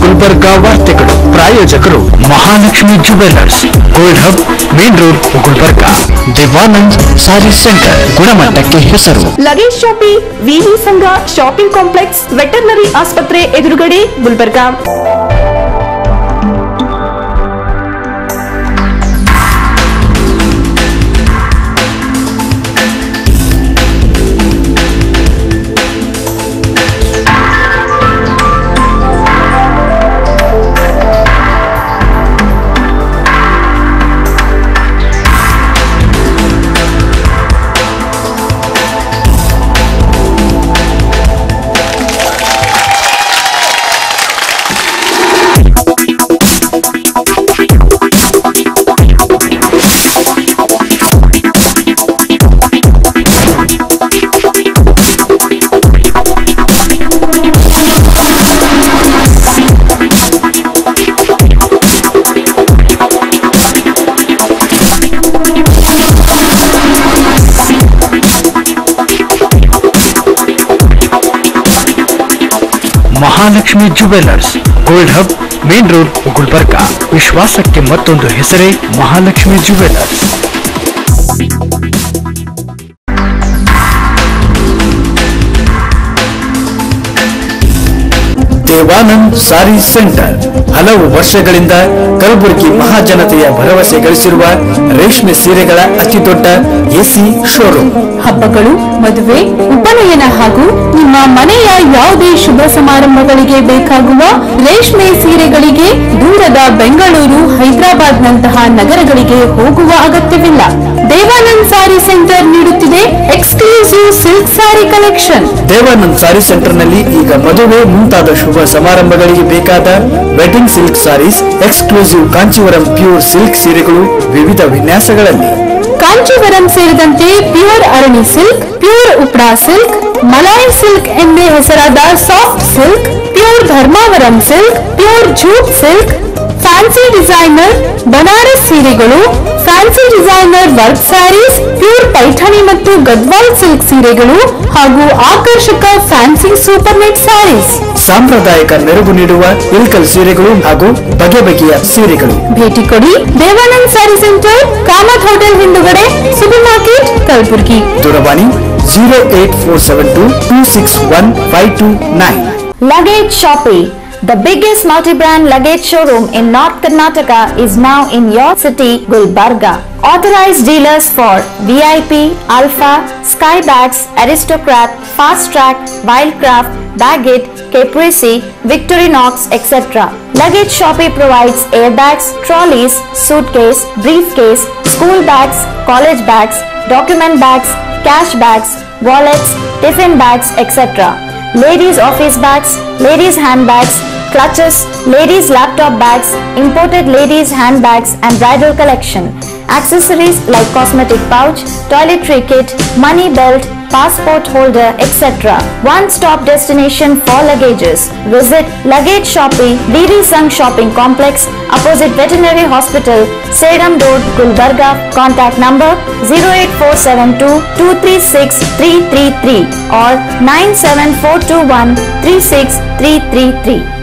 ಗುಲ್ಬರ್ಗಾ ವಾರ್ತೆಗಳು ಪ್ರಾಯೋಜಕರು Mahalakshmi jewellers gold hub main road Gulbarga Devanand sari centre ಗುಣಮಟ್ಟಕ್ಕೆ ಹೆಸರು ಲಗೇಜ್ ಶಾಪಿಂಗ್ ವಿವಿ ಸಂಘ ಶಾಪಿಂಗ್ ಕಾಂಪ್ಲೆಕ್ಸ್ ವೆಟರ್ನರಿ ಆಸ್ಪತ್ರೆ ಎದುರುಗಡೆ Gulbarga Mahalakshmi jewellers gold hub main road Gulbarga ವಿಶ್ವಾಸಕ್ಕೆ ಮತ್ತೊಂದು ಹೆಸರೇ ಮಹಾಲಕ್ಷ್ಮಿ ಜುವೆಲ್ಲರ್ಸ್ ದೇವಾನಂದ್ ಸಾರಿ ಸೆಂಟರ್ ಹಲವು ವರ್ಷಗಳಿಂದ ಕಲಬುರಗಿ ಮಹಾಜನತೆಯ ಭರವಸೆ ಗಳಿಸಿರುವ ರೇಷ್ಮೆ ಸೀರೆಗಳ ಅತಿದೊಡ್ಡ ಎಸಿ ಶೋರೂಮ್ ಹಬ್ಬಗಳು ಮದುವೆ ಉಪನಯನ ಹಾಗೂ ನಿಮ್ಮ ಮನೆಯ ಯಾವುದೇ ಶುಭ ಸಮಾರಂಭಗಳಿಗೆ ಬೇಕಾಗುವ ರೇಷ್ಮೆ ಸೀರೆಗಳಿಗೆ ದೂರದ ಬೆಂಗಳೂರು ಹೈದರಾಬಾದ್ ನಂತಹ ನಗರಗಳಿಗೆ ಹೋಗುವ ಅಗತ್ಯವಿಲ್ಲ ದೇವಾನಂದ್ ಸಾರಿ ಸೆಂಟರ್ ನೀಡುತ್ತಿದೆ exclusive silk sari collection Devanand sari centre ನಲ್ಲಿ ಈಗ ಮದುವೆ ಮುಂತಾದ ಶುಭ ಸಮಾರಂಭಗಳಿಗೆ ಬೇಕಾದ wedding silk saris exclusive Kanjeevaram pure silk ಸೀರೆಗಳು ವಿವಿಧ ವಿನ್ಯಾಸಗಳಲ್ಲಿ ಕಾಂಚೀವರಂ ಸೇರಿದಂತೆ pure Arani silk pure ಉಪ್ರಾ silk ಮಲಾಯ್ ಸಿಲ್ಕ್ ಎಂದೇ ಹೆಸರಾದ soft silk pure Dharmavaram silk pure jute silk fancy designer Banaras ಸೀರೆಗಳು fancy designer work saris pure Paithani ಮತ್ತು ಗದ್ವಾಲ್ ಸಿಲ್ಕ್ ಸೀರೆಗಳು ಹಾಗೂ ಆಕರ್ಷಕ ಫ್ಯಾನ್ಸಿ ಸೂಪರ್ ನೆಟ್ ಸ್ಯಾರೀಸ್ ಸಾಂಪ್ರದಾಯಿಕ ಮೆರುಗು ನೀಡುವ ಇಲ್ಕಲ್ ಸೀರೆಗಳು ಹಾಗೂ ಬಗೆ ಬಗೆಯ ಸೀರೆಗಳು ಭೇಟಿ ಕೊಡಿ ದೇವಾನಂದ್ ಸ್ಯಾರಿ ಸೆಂಟರ್ ಕಾಮತ್ ಹೋಟೆಲ್ ಹಿಂದುಗಡೆ ಸೂಪರ್ ಮಾರ್ಕೆಟ್ ಕಲಬುರಗಿ ದೂರವಾಣಿ zero eight four seven two two six one five two nine Luggage Shoppe, the biggest multi-brand luggage showroom in North Karnataka is now in your city, Gulbarga. Authorized dealers for VIP, Alpha, Skybags, Aristocrat, Fast Track, Wildcraft, Baggett, Caprese, Victorinox, etc. Luggage Shoppe provides airbags, trolleys, suitcase, briefcase, school bags, college bags, document bags, cash bags, wallets, tiffin bags, etc ladies office bags, ladies handbags, clutches, ladies laptop bags, imported ladies handbags and bridal collection. Accessories like cosmetic pouch, toiletry kit, money belt, passport holder, etc. One-stop destination for luggages. Visit Luggage Shopping, DD Sung Shopping Complex, opposite Veterinary Hospital, Sedam Road, Gulbarga. Contact number 08472 236 333 or 97421 36333.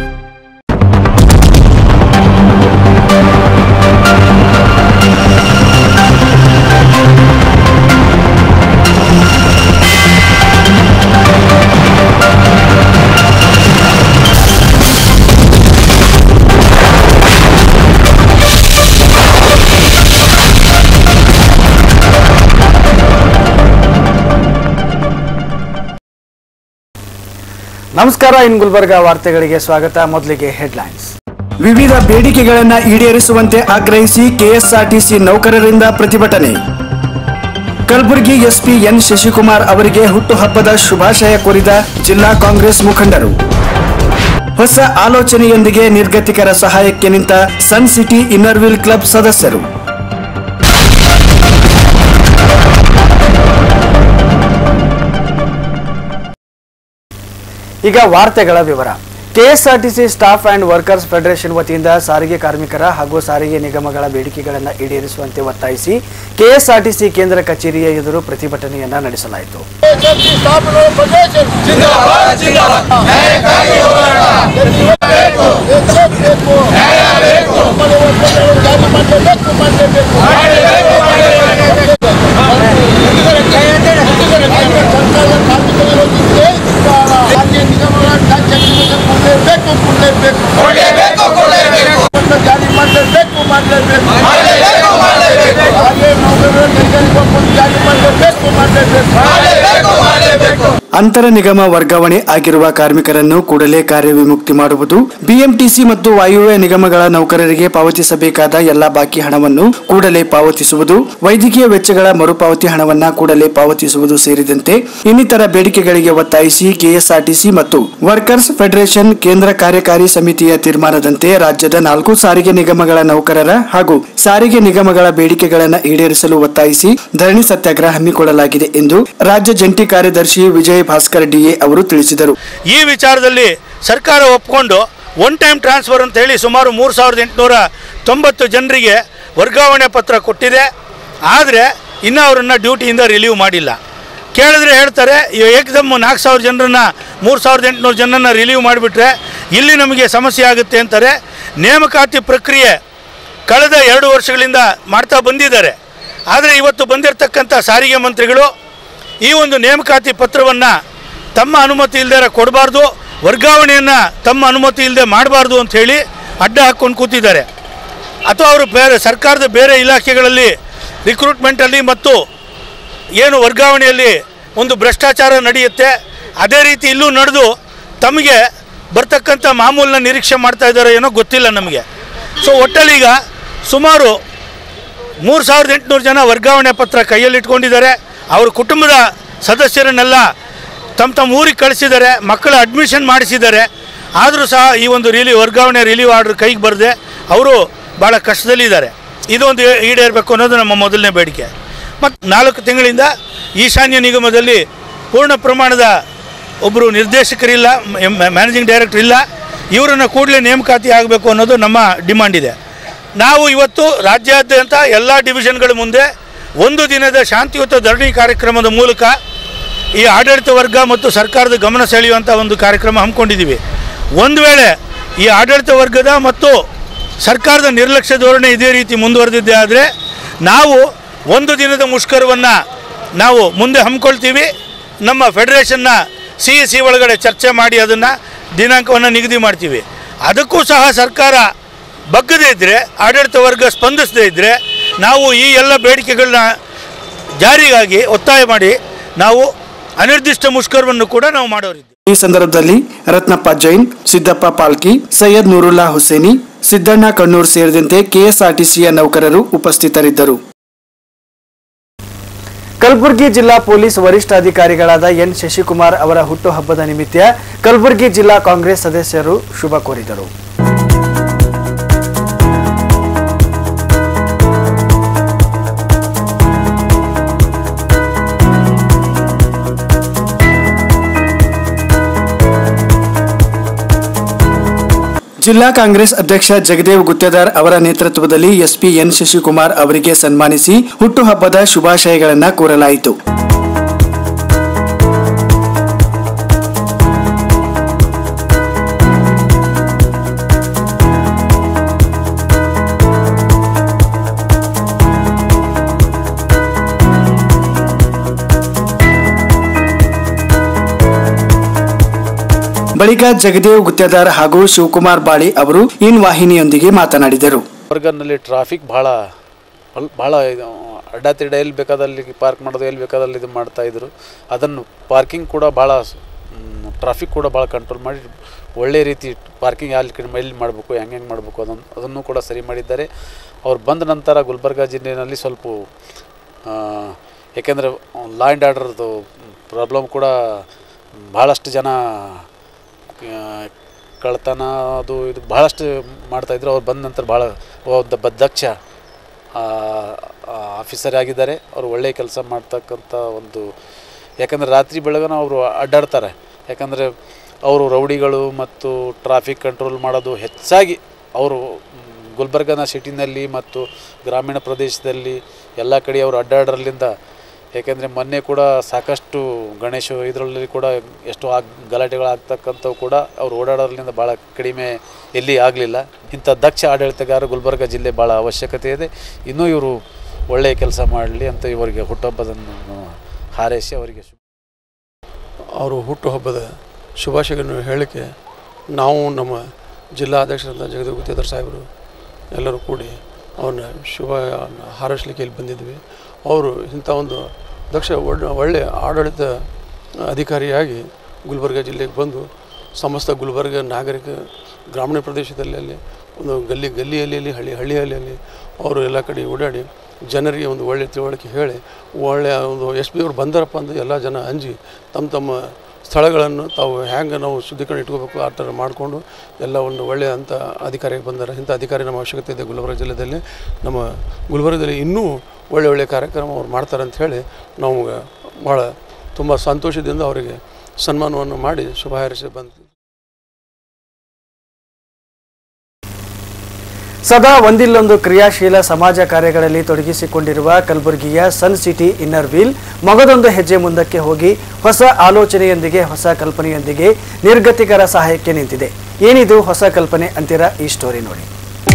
ನಮಸ್ಕಾರ ಇನ್ ಗುಲ್ಬರ್ಗಾ ವಾರ್ತೆಗಳಿಗೆ ಸ್ವಾಗತ ಮೊದಲಿಗೆ headlines ವಿವಿಧ ಬೇಡಿಕೆಗಳನ್ನು ಈಡೇರಿಸುವಂತೆ ಆಗ್ರಹಿಸಿ KSRTC ನೌಕರರಿಂದ ಪ್ರತಿಭಟನೆ Kalaburagi SP N Shashikumar ಅವರಿಗೆ ಹುಟ್ಟುಹಬ್ಬದ ಶುಭಾಶಯ ಕೋರಿದ ಜಿಲ್ಲಾ ಕಾಂಗ್ರೆಸ್ ಮುಖಂಡರು ಹೊಸ ಆಲೋಚನೆಯೊಂದಿಗೆ ನಿರ್ಗತಿಕರ ಸಹಾಯಕ್ಕೆ ನಿಂತ ಸನ್ ಸಿಟಿ ಇನ್ನರ್ವಿಲ್ ಕ್ಲಬ್ ಸದಸ್ಯರು ಈಗ ವಾರ್ತೆಗಳ ವಿವರ KSRTC staff and workers federation ವತಿಯಿಂದ ಸಾರಿಗೆ ಕಾರ್ಮಿಕರ ಹಾಗೂ ಸಾರಿಗೆ ನಿಗಮಗಳ ಬೇಡಿಕೆಗಳನ್ನು ಈಡೇರಿಸುವಂತೆ ಒತ್ತಾಯಿಸಿ ಕೆಎಸ್ಆರ್ಟಿಸಿ ಕೇಂದ್ರ ಕಚೇರಿಯ ಎದುರು ಪ್ರತಿಭಟನೆಯನ್ನ ನಡೆಸಲಾಯಿತು ಜಿಂದಾಬಾದ್ ಜಿಂದಾಬಾದ್ ನ್ಯಾಯಕ್ಕಾಗಿ ಹೋರಾಟ ಅಂತರ ನಿಗಮ ವರ್ಗಾವಣೆ ಆಗಿರುವ ಕಾರ್ಮಿಕರನ್ನು ಕೂಡಲೇ ಕಾರ್ಯವಿಮುಕ್ತಿ ಮಾಡುವುದು ಬಿಎಂಟಿಸಿ ಮತ್ತು ವಾಯುವ್ಯ ನಿಗಮಗಳ ನೌಕರರಿಗೆ ಪಾವತಿಸಬೇಕಾದ ಎಲ್ಲಾ ಬಾಕಿ ಹಣವನ್ನು ಕೂಡಲೇ ಪಾವತಿಸುವುದು ವೈದ್ಯಕೀಯ ವೆಚ್ಚಗಳ ಮರುಪಾವತಿ ಹಣವನ್ನ ಕೂಡಲೇ ಪಾವತಿಸುವುದು ಸೇರಿದಂತೆ ಇನ್ನಿತರ ಬೇಡಿಕೆಗಳಿಗೆ ಒತ್ತಾಯಿಸಿ ಕೆಎಸ್ಆರ್ಟಿಸಿ ಮತ್ತು ವರ್ಕರ್ಸ್ ಫೆಡರೇಷನ್ ಕೇಂದ್ರ ಕಾರ್ಯಕಾರಿ ಸಮಿತಿಯ ತೀರ್ಮಾನದಂತೆ ರಾಜ್ಯದ ನಾಲ್ಕು ಸಾರಿಗೆ ನಿಗಮಗಳ ನೌಕರರ ಹಾಗೂ ಸಾರಿಗೆ ನಿಗಮಗಳ ಬೇಡಿಕೆಗಳನ್ನು ಈಡೇರಿಸಲು ಒತ್ತಾಯಿಸಿ ಧರಣಿ ಸತ್ಯಾಗ್ರಹ ಹಮ್ಮಿಕೊಳ್ಳಲಾಗಿದೆ ಎಂದು ರಾಜ್ಯ ಜಂಟಿ ಕಾರ್ಯದರ್ಶಿ ವಿಜಯ್ ಭಾಸ್ಕರ್ ಡಿಎ ಅವರು ತಿಳಿಸಿದರು ಈ ವಿಚಾರದಲ್ಲಿ ಸರ್ಕಾರ ಒಪ್ಕೊಂಡು ಒನ್ ಟೈಮ್ ಟ್ರಾನ್ಸ್ಫರ್ ಅಂತ ಹೇಳಿ ಸುಮಾರು ಮೂರು ಸಾವಿರದ ಎಂಟುನೂರ ತೊಂಬತ್ತು ಜನರಿಗೆ ವರ್ಗಾವಣೆ ಪತ್ರ ಕೊಟ್ಟಿದೆ ಆದರೆ ಇನ್ನೂ ಅವರನ್ನು ಡ್ಯೂಟಿಯಿಂದ ರಿಲೀವ್ ಮಾಡಿಲ್ಲ ಕೇಳಿದ್ರೆ ಹೇಳ್ತಾರೆ ಈ ಏಕದಮ್ ನಾಲ್ಕು ಸಾವಿರ ಜನರನ್ನ ಮೂರು ಸಾವಿರದ ಎಂಟುನೂರು ಜನರನ್ನ ರಿಲೀವ್ ಮಾಡಿಬಿಟ್ರೆ ಇಲ್ಲಿ ನಮಗೆ ಸಮಸ್ಯೆ ಆಗುತ್ತೆ ಅಂತಾರೆ ನೇಮಕಾತಿ ಪ್ರಕ್ರಿಯೆ ಕಳೆದ ಎರಡು ವರ್ಷಗಳಿಂದ ಮಾಡ್ತಾ ಬಂದಿದ್ದಾರೆ ಆದರೆ ಇವತ್ತು ಬಂದಿರತಕ್ಕಂಥ ಸಾರಿಗೆ ಮಂತ್ರಿಗಳು ಈ ಒಂದು ನೇಮಕಾತಿ ಪತ್ರವನ್ನು ತಮ್ಮ ಅನುಮತಿ ಇಲ್ಲದೆ ಕೊಡಬಾರ್ದು ವರ್ಗಾವಣೆಯನ್ನು ತಮ್ಮ ಅನುಮತಿ ಇಲ್ಲದೆ ಮಾಡಬಾರ್ದು ಅಂತ ಹೇಳಿ ಅಡ್ಡ ಹಾಕ್ಕೊಂಡು ಕೂತಿದ್ದಾರೆ ಅಥವಾ ಅವರು ಬೇರೆ ಸರ್ಕಾರದ ಬೇರೆ ಇಲಾಖೆಗಳಲ್ಲಿ ರಿಕ್ರೂಟ್ಮೆಂಟಲ್ಲಿ ಮತ್ತು ಏನು ವರ್ಗಾವಣೆಯಲ್ಲಿ ಒಂದು ಭ್ರಷ್ಟಾಚಾರ ನಡೆಯುತ್ತೆ ಅದೇ ರೀತಿ ಇಲ್ಲೂ ನಡೆದು ತಮಗೆ ಬರ್ತಕ್ಕಂಥ ಮಾಮೂಲನ್ನ ನಿರೀಕ್ಷೆ ಮಾಡ್ತಾ ಇದ್ದಾರೆ ಏನೋ ಗೊತ್ತಿಲ್ಲ ನಮಗೆ ಸೊ ಒಟ್ಟಲ್ಲೀಗ ಸುಮಾರು ಮೂರು ಸಾವಿರದ ಎಂಟುನೂರು ಜನ ವರ್ಗಾವಣೆ ಪತ್ರ ಕೈಯಲ್ಲಿ ಇಟ್ಕೊಂಡಿದ್ದಾರೆ ಅವ್ರ ಕುಟುಂಬದ ಸದಸ್ಯರನ್ನೆಲ್ಲ ತಮ್ಮ ತಮ್ಮ ಊರಿಗೆ ಕಳಿಸಿದ್ದಾರೆ ಮಕ್ಕಳ ಅಡ್ಮಿಷನ್ ಮಾಡಿಸಿದ್ದಾರೆ ಆದರೂ ಸಹ ಈ ಒಂದು ರಿಲೀವ್ ವರ್ಗಾವಣೆ ರಿಲೀವ್ ಆರ್ಡ್ರ್ ಕೈಗೆ ಬರದೆ ಅವರು ಭಾಳ ಕಷ್ಟದಲ್ಲಿದ್ದಾರೆ ಇದೊಂದು ಈಡೇರಬೇಕು ಅನ್ನೋದು ನಮ್ಮ ಮೊದಲನೇ ಬೇಡಿಕೆ ಮತ್ತು ನಾಲ್ಕು ತಿಂಗಳಿಂದ ಈಶಾನ್ಯ ನಿಗಮದಲ್ಲಿ ಪೂರ್ಣ ಪ್ರಮಾಣದ ಒಬ್ಬರು ನಿರ್ದೇಶಕರಿಲ್ಲ ಮ್ಯಾನೇಜಿಂಗ್ ಡೈರೆಕ್ಟರ್ ಇಲ್ಲ ಇವರನ್ನು ಕೂಡಲೇ ನೇಮಕಾತಿ ಆಗಬೇಕು ಅನ್ನೋದು ನಮ್ಮ ಡಿಮಾಂಡ್ ಇದೆ ನಾವು ಇವತ್ತು ರಾಜ್ಯಾದ್ಯಂತ ಎಲ್ಲ ಡಿವಿಷನ್ಗಳ ಮುಂದೆ ಒಂದು ದಿನದ ಶಾಂತಿಯುತ ಧರಣಿ ಕಾರ್ಯಕ್ರಮದ ಮೂಲಕ ಈ ಆಡಳಿತ ವರ್ಗ ಮತ್ತು ಸರ್ಕಾರದ ಗಮನ ಸೆಳೆಯುವಂಥ ಒಂದು ಕಾರ್ಯಕ್ರಮ ಹಮ್ಮಿಕೊಂಡಿದ್ದೀವಿ ಒಂದು ವೇಳೆ ಈ ಆಡಳಿತ ವರ್ಗದ ಮತ್ತು ಸರ್ಕಾರದ ನಿರ್ಲಕ್ಷ್ಯ ಧೋರಣೆ ಇದೇ ರೀತಿ ಮುಂದುವರೆದಿದ್ದೆ ಆದರೆ ನಾವು ಒಂದು ದಿನದ ಮುಷ್ಕರವನ್ನು ನಾವು ಮುಂದೆ ಹಮ್ಮಿಕೊಳ್ತೀವಿ ನಮ್ಮ ಫೆಡರೇಷನ್ನ ಸಿ ಎ ಸಿ ಒಳಗಡೆ ಚರ್ಚೆ ಮಾಡಿ ಅದನ್ನು ದಿನಾಂಕವನ್ನು ನಿಗದಿ ಮಾಡ್ತೀವಿ ಅದಕ್ಕೂ ಸಹ ಸರ್ಕಾರ ಬಗ್ಗದೇ ಇದ್ದರೆ ಆಡಳಿತ ವರ್ಗ ಸ್ಪಂದಿಸದೇ ಇದ್ದರೆ ನಾವು ಈ ಎಲ್ಲ ಬೇಡಿಕೆಗಳನ್ನ ಜಾರಿಗಾಗಿ ಒತ್ತಾಯ ಮಾಡಿ ನಾವು ಅನಿರ್ದಿಷ್ಟ ಮುಷ್ಕರವನ್ನು ಕೂಡ ನಾವು ಮಾಡೋರಿದ್ದೀವಿ ಈ ಸಂದರ್ಭದಲ್ಲಿ ರತ್ನಪ್ಪ ಜೈನ್ ಸಿದ್ದಪ್ಪ ಪಾಲ್ಕಿ ಸೈಯದ್ ನೂರುಲ್ಲಾ ಹುಸೇನಿ ಸಿದ್ದಣ್ಣ ಕಣ್ಣೂರ್ ಸೇರಿದಂತೆ ಕೆಎಸ್ಆರ್ಟಿಸಿಯ ನೌಕರರು ಉಪಸ್ಥಿತರಿದ್ದರು ಕಲಬುರಗಿ ಜಿಲ್ಲಾ ಪೊಲೀಸ್ ವರಿಷ್ಠಾಧಿಕಾರಿಗಳಾದ ಎನ್ ಶಶಿಕುಮಾರ್ ಅವರ ಹುಟ್ಟುಹಬ್ಬದ ನಿಮಿತ್ತ ಕಲಬುರಗಿ ಜಿಲ್ಲಾ ಕಾಂಗ್ರೆಸ್ ಸದಸ್ಯರು ಶುಭ ಕೋರಿದರು ಜಿಲ್ಲಾ ಕಾಂಗ್ರೆಸ್ ಅಧ್ಯಕ್ಷ ಜಗದೇವ್ ಗುತ್ತೇದಾರ್ ಅವರ ನೇತೃತ್ವದಲ್ಲಿ ಎಸ್ಪಿ ಎನ್ ಶಶಿಕುಮಾರ್ ಅವರಿಗೆ ಸನ್ಮಾನಿಸಿ ಹುಟ್ಟುಹಬ್ಬದ ಶುಭಾಶಯಗಳನ್ನು ಕೋರಲಾಯಿತು ಬಳಿಕ ಜಗದೇವ್ ಗುತ್ತೇದಾರ್ ಹಾಗೂ ಶಿವಕುಮಾರ್ ಬಾಳಿ ಅವರು ಇನ್ ವಾಹಿನಿಯೊಂದಿಗೆ ಮಾತನಾಡಿದರು ವರ್ಗನಲ್ಲಿ ಟ್ರಾಫಿಕ್ ಭಾಳ ಅಲ್- ಭಾಳ ಇದು ಅಡ್ಡಾತಿಡ್ಡ ಎಲ್ಲಿ ಬೇಕಾದಲ್ಲಿ ಪಾರ್ಕ್ ಮಾಡೋದು ಎಲ್ಲಿ ಬೇಕಾದಲ್ಲಿ ಇದು ಮಾಡ್ತಾಯಿದ್ರು ಅದನ್ನು ಪಾರ್ಕಿಂಗ್ ಕೂಡ ಭಾಳ ಟ್ರಾಫಿಕ್ ಕೂಡ ಭಾಳ ಕಂಟ್ರೋಲ್ ಮಾಡಿ ಒಳ್ಳೆ ರೀತಿ ಪಾರ್ಕಿಂಗ್ ಅಲ್ಲಿ ಕಡೆ ಎಲ್ಲಿ ಮಾಡಬೇಕು ಹೆಂಗೆ ಹೆಂಗೆ ಮಾಡಬೇಕು ಅದನ್ನು ಅದನ್ನು ಕೂಡ ಸರಿ ಮಾಡಿದ್ದಾರೆ ಅವ್ರು ಬಂದ ನಂತರ ಗುಲ್ಬರ್ಗ ಜಿಲ್ಲೆಯಲ್ಲಿ ಸ್ವಲ್ಪ ಆ, ಏಕೆಂದರೆ ಲಾ ಆ್ಯಂಡ್ ಆರ್ಡರ್ದು ಪ್ರಾಬ್ಲಮ್ ಕೂಡ ಭಾಳಷ್ಟು ಜನ ಆ, ಕಳ್ತನ ಅದು ಇದು ಭಾಳಷ್ಟು ಮಾಡ್ತಾಯಿದ್ರು ಅವ್ರು ಬಂದ ನಂತರ ಭಾಳ ಒಬ್ಬ ದಕ್ಷ ಆಫೀಸರ್ ಆಗಿದ್ದಾರೆ ಅವರು ಒಳ್ಳೆಯ ಕೆಲಸ ಮಾಡ್ತಕ್ಕಂಥ ಒಂದು ಯಾಕಂದರೆ ರಾತ್ರಿ ಬೆಳಗನ ಅವರು ಅಡ್ಡಾಡ್ತಾರೆ ಯಾಕಂದರೆ ಅವರು ರೌಡಿಗಳು ಮತ್ತು ಟ್ರಾಫಿಕ್ ಕಂಟ್ರೋಲ್ ಮಾಡೋದು ಹೆಚ್ಚಾಗಿ ಅವರು ಮ್, ಗುಲ್ಬರ್ಗನ ಸಿಟಿನಲ್ಲಿ ಮತ್ತು ಗ್ರಾಮೀಣ ಪ್ರದೇಶದಲ್ಲಿ ಎಲ್ಲ ಕಡೆ ಅವರು ಅಡ್ಡಾಡೋದ್ರಿಂದ ಯಾಕೆಂದರೆ ಮೊನ್ನೆ ಕೂಡ ಸಾಕಷ್ಟು ಗಣೇಶ ಇದರಲ್ಲಿ ಕೂಡ ಎಷ್ಟೋ ಆಗ್ ಗಲಾಟೆಗಳಾಗ್ತಕ್ಕಂಥವು ಕೂಡ ಅವ್ರು ಓಡಾಡೋದ್ರಿಂದ ಭಾಳ ಕಡಿಮೆ ಎಲ್ಲಿ ಆಗಲಿಲ್ಲ ಇಂಥ ದಕ್ಷ ಆಡಳಿತಗಾರ ಗುಲ್ಬರ್ಗ ಜಿಲ್ಲೆ ಭಾಳ ಅವಶ್ಯಕತೆ ಇದೆ ಇನ್ನೂ ಇವರು ಒಳ್ಳೆಯ ಕೆಲಸ ಮಾಡಲಿ ಅಂತ ಇವರಿಗೆ ಹುಟ್ಟುಹಬ್ಬದನ್ನು ಹಾರೈಸಿ ಅವರಿಗೆ ಶುಭ ಅವರು ಹುಟ್ಟುಹಬ್ಬದ ಶುಭಾಶಯಗಳನ್ನು ಹೇಳಲಿಕ್ಕೆ ನಾವು ನಮ್ಮ ಜಿಲ್ಲಾ ಅಧ್ಯಕ್ಷರಾದ ಜಗದೀಶ್ ಗುತ್ತೇದಾರ್ ಸಾಹೇಬರು ಎಲ್ಲರೂ ಕೂಡಿ ಅವ್ರನ್ನ ಶುಭ ಹಾರೈಸ್ಲಿಕ್ಕೆ ಇಲ್ಲಿ ಬಂದಿದ್ವಿ ಅವರು ಇಂಥ ಒಂದು ದಕ್ಷ ಒಳ್ಳೆ- ಒಳ್ಳೆಯ ಆಡಳಿತ ಅಧಿಕಾರಿಯಾಗಿ ಗುಲ್ಬರ್ಗ ಜಿಲ್ಲೆಗೆ ಬಂದು ಸಮಸ್ತ ಗುಲ್ಬರ್ಗ ನಾಗರಿಕ ಗ್ರಾಮೀಣ ಪ್ರದೇಶದಲ್ಲಿ ಅಲ್ಲಿ ಒಂದು ಗಲ್ಲಿ ಗಲ್ಲಿಯಲ್ಲಿ ಅಲ್ಲಿ ಹಳ್ಳಿ ಹಳ್ಳಿಯಲ್ಲಿ ಅಲ್ಲಿ ಅವರು ಎಲ್ಲ ಕಡೆ ಓಡಾಡಿ ಜನರಿಗೆ ಒಂದು ಒಳ್ಳೆಯ ತಿಳುವಳಿಕೆ ಹೇಳಿ ಒಳ್ಳೆಯ ಒಂದು ಎಸ್ ಪಿ ಅವ್ರು ಬಂದಾರಪ್ಪ ಅಂದ್ರೆ ಎಲ್ಲ ಜನ ಅಂಜಿ ತಮ್ಮ ತಮ್ಮ ಸ್ಥಳಗಳನ್ನು ತಾವು ಹ್ಯಾಂಗೆ ನಾವು ಶುದ್ಧೀಕರಣ ಇಟ್ಕೋಬೇಕು ಆ ಥರ ಮಾಡಿಕೊಂಡು ಎಲ್ಲ ಒಂದು ಒಳ್ಳೆಯ ಅಂಥ ಅಧಿಕಾರಿಗೆ ಬಂದಾರೆ ಇಂಥ ಅಧಿಕಾರಿ ನಮ್ಮ ಅವಶ್ಯಕತೆ ಇದೆ ಗುಲ್ಬರ್ಗ ಜಿಲ್ಲೆಯಲ್ಲಿ ನಮ್ಮ ಗುಲ್ಬರ್ಗದಲ್ಲಿ ಇನ್ನೂ ಒಳ್ಳೆ ಒಳ್ಳೆಯ ಕಾರ್ಯಕ್ರಮ ಅವ್ರು ಮಾಡ್ತಾರೆ ಅಂತ ಹೇಳಿ ನಾವು ಭಾಳ ತುಂಬ ಸಂತೋಷದಿಂದ ಅವರಿಗೆ ಸನ್ಮಾನವನ್ನು ಮಾಡಿ ಶುಭ ಹಾರೈಸಿ ಬಂದು ಸದಾ ಒಂದಿಲ್ಲೊಂದು ಕ್ರಿಯಾಶೀಲ ಸಮಾಜ ಕಾರ್ಯಗಳಲ್ಲಿ ತೊಡಗಿಸಿಕೊಂಡಿರುವ ಕಲಬುರಗಿಯ ಸನ್ ಸಿಟಿ ಇನ್ನರ್ ವೀಲ್ ಮಗದೊಂದು ಹೆಜ್ಜೆ ಮುಂದಕ್ಕೆ ಹೋಗಿ ಹೊಸ ಆಲೋಚನೆಯೊಂದಿಗೆ ಹೊಸ ಕಲ್ಪನೆಯೊಂದಿಗೆ ನಿರ್ಗತಿಕರ ಸಹಾಯಕ್ಕೆ ನಿಂತಿದೆ ಏನಿದು ಹೊಸ ಕಲ್ಪನೆ ಅಂತೀರಾ ಈ ಸ್ಟೋರಿ ನೋಡಿ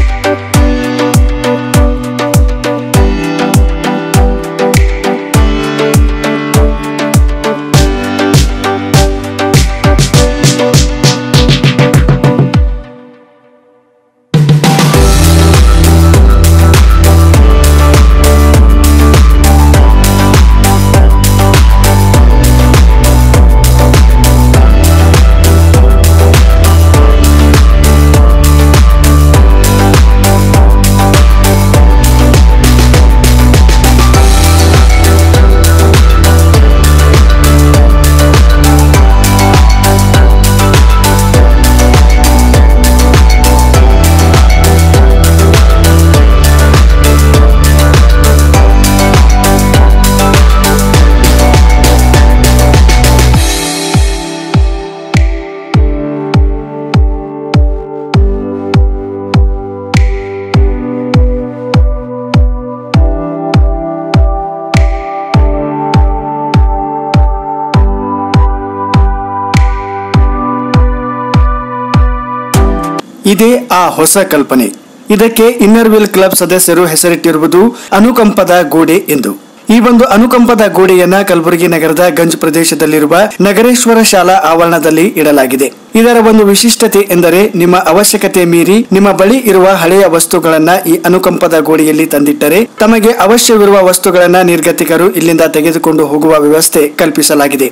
ಇದೇ ಆ ಹೊಸ ಕಲ್ಪನೆ ಇದಕ್ಕೆ ಇನ್ನರ್ ವೀಲ್ ಕ್ಲಬ್ ಸದಸ್ಯರು ಹೆಸರಿಟ್ಟಿರುವುದು ಅನುಕಂಪದ ಗೋಡೆ ಎಂದು ಈ ಒಂದು ಅನುಕಂಪದ ಗೋಡೆಯನ್ನ ಕಲಬುರಗಿ ನಗರದ ಗಂಜ್ ಪ್ರದೇಶದಲ್ಲಿರುವ ನಗರೇಶ್ವರ ಶಾಲಾ ಆವರಣದಲ್ಲಿ ಇಡಲಾಗಿದೆ ಇದರ ಒಂದು ವಿಶಿಷ್ಟತೆ ಎಂದರೆ ನಿಮ್ಮ ಅವಶ್ಯಕತೆ ಮೀರಿ ನಿಮ್ಮ ಬಳಿ ಇರುವ ಹಳೆಯ ವಸ್ತುಗಳನ್ನ ಈ ಅನುಕಂಪದ ಗೋಡೆಯಲ್ಲಿ ತಂದಿಟ್ಟರೆ ತಮಗೆ ಅವಶ್ಯವಿರುವ ವಸ್ತುಗಳನ್ನ ನಿರ್ಗತಿಕರು ಇಲ್ಲಿಂದ ತೆಗೆದುಕೊಂಡು ಹೋಗುವ ವ್ಯವಸ್ಥೆ ಕಲ್ಪಿಸಲಾಗಿದೆ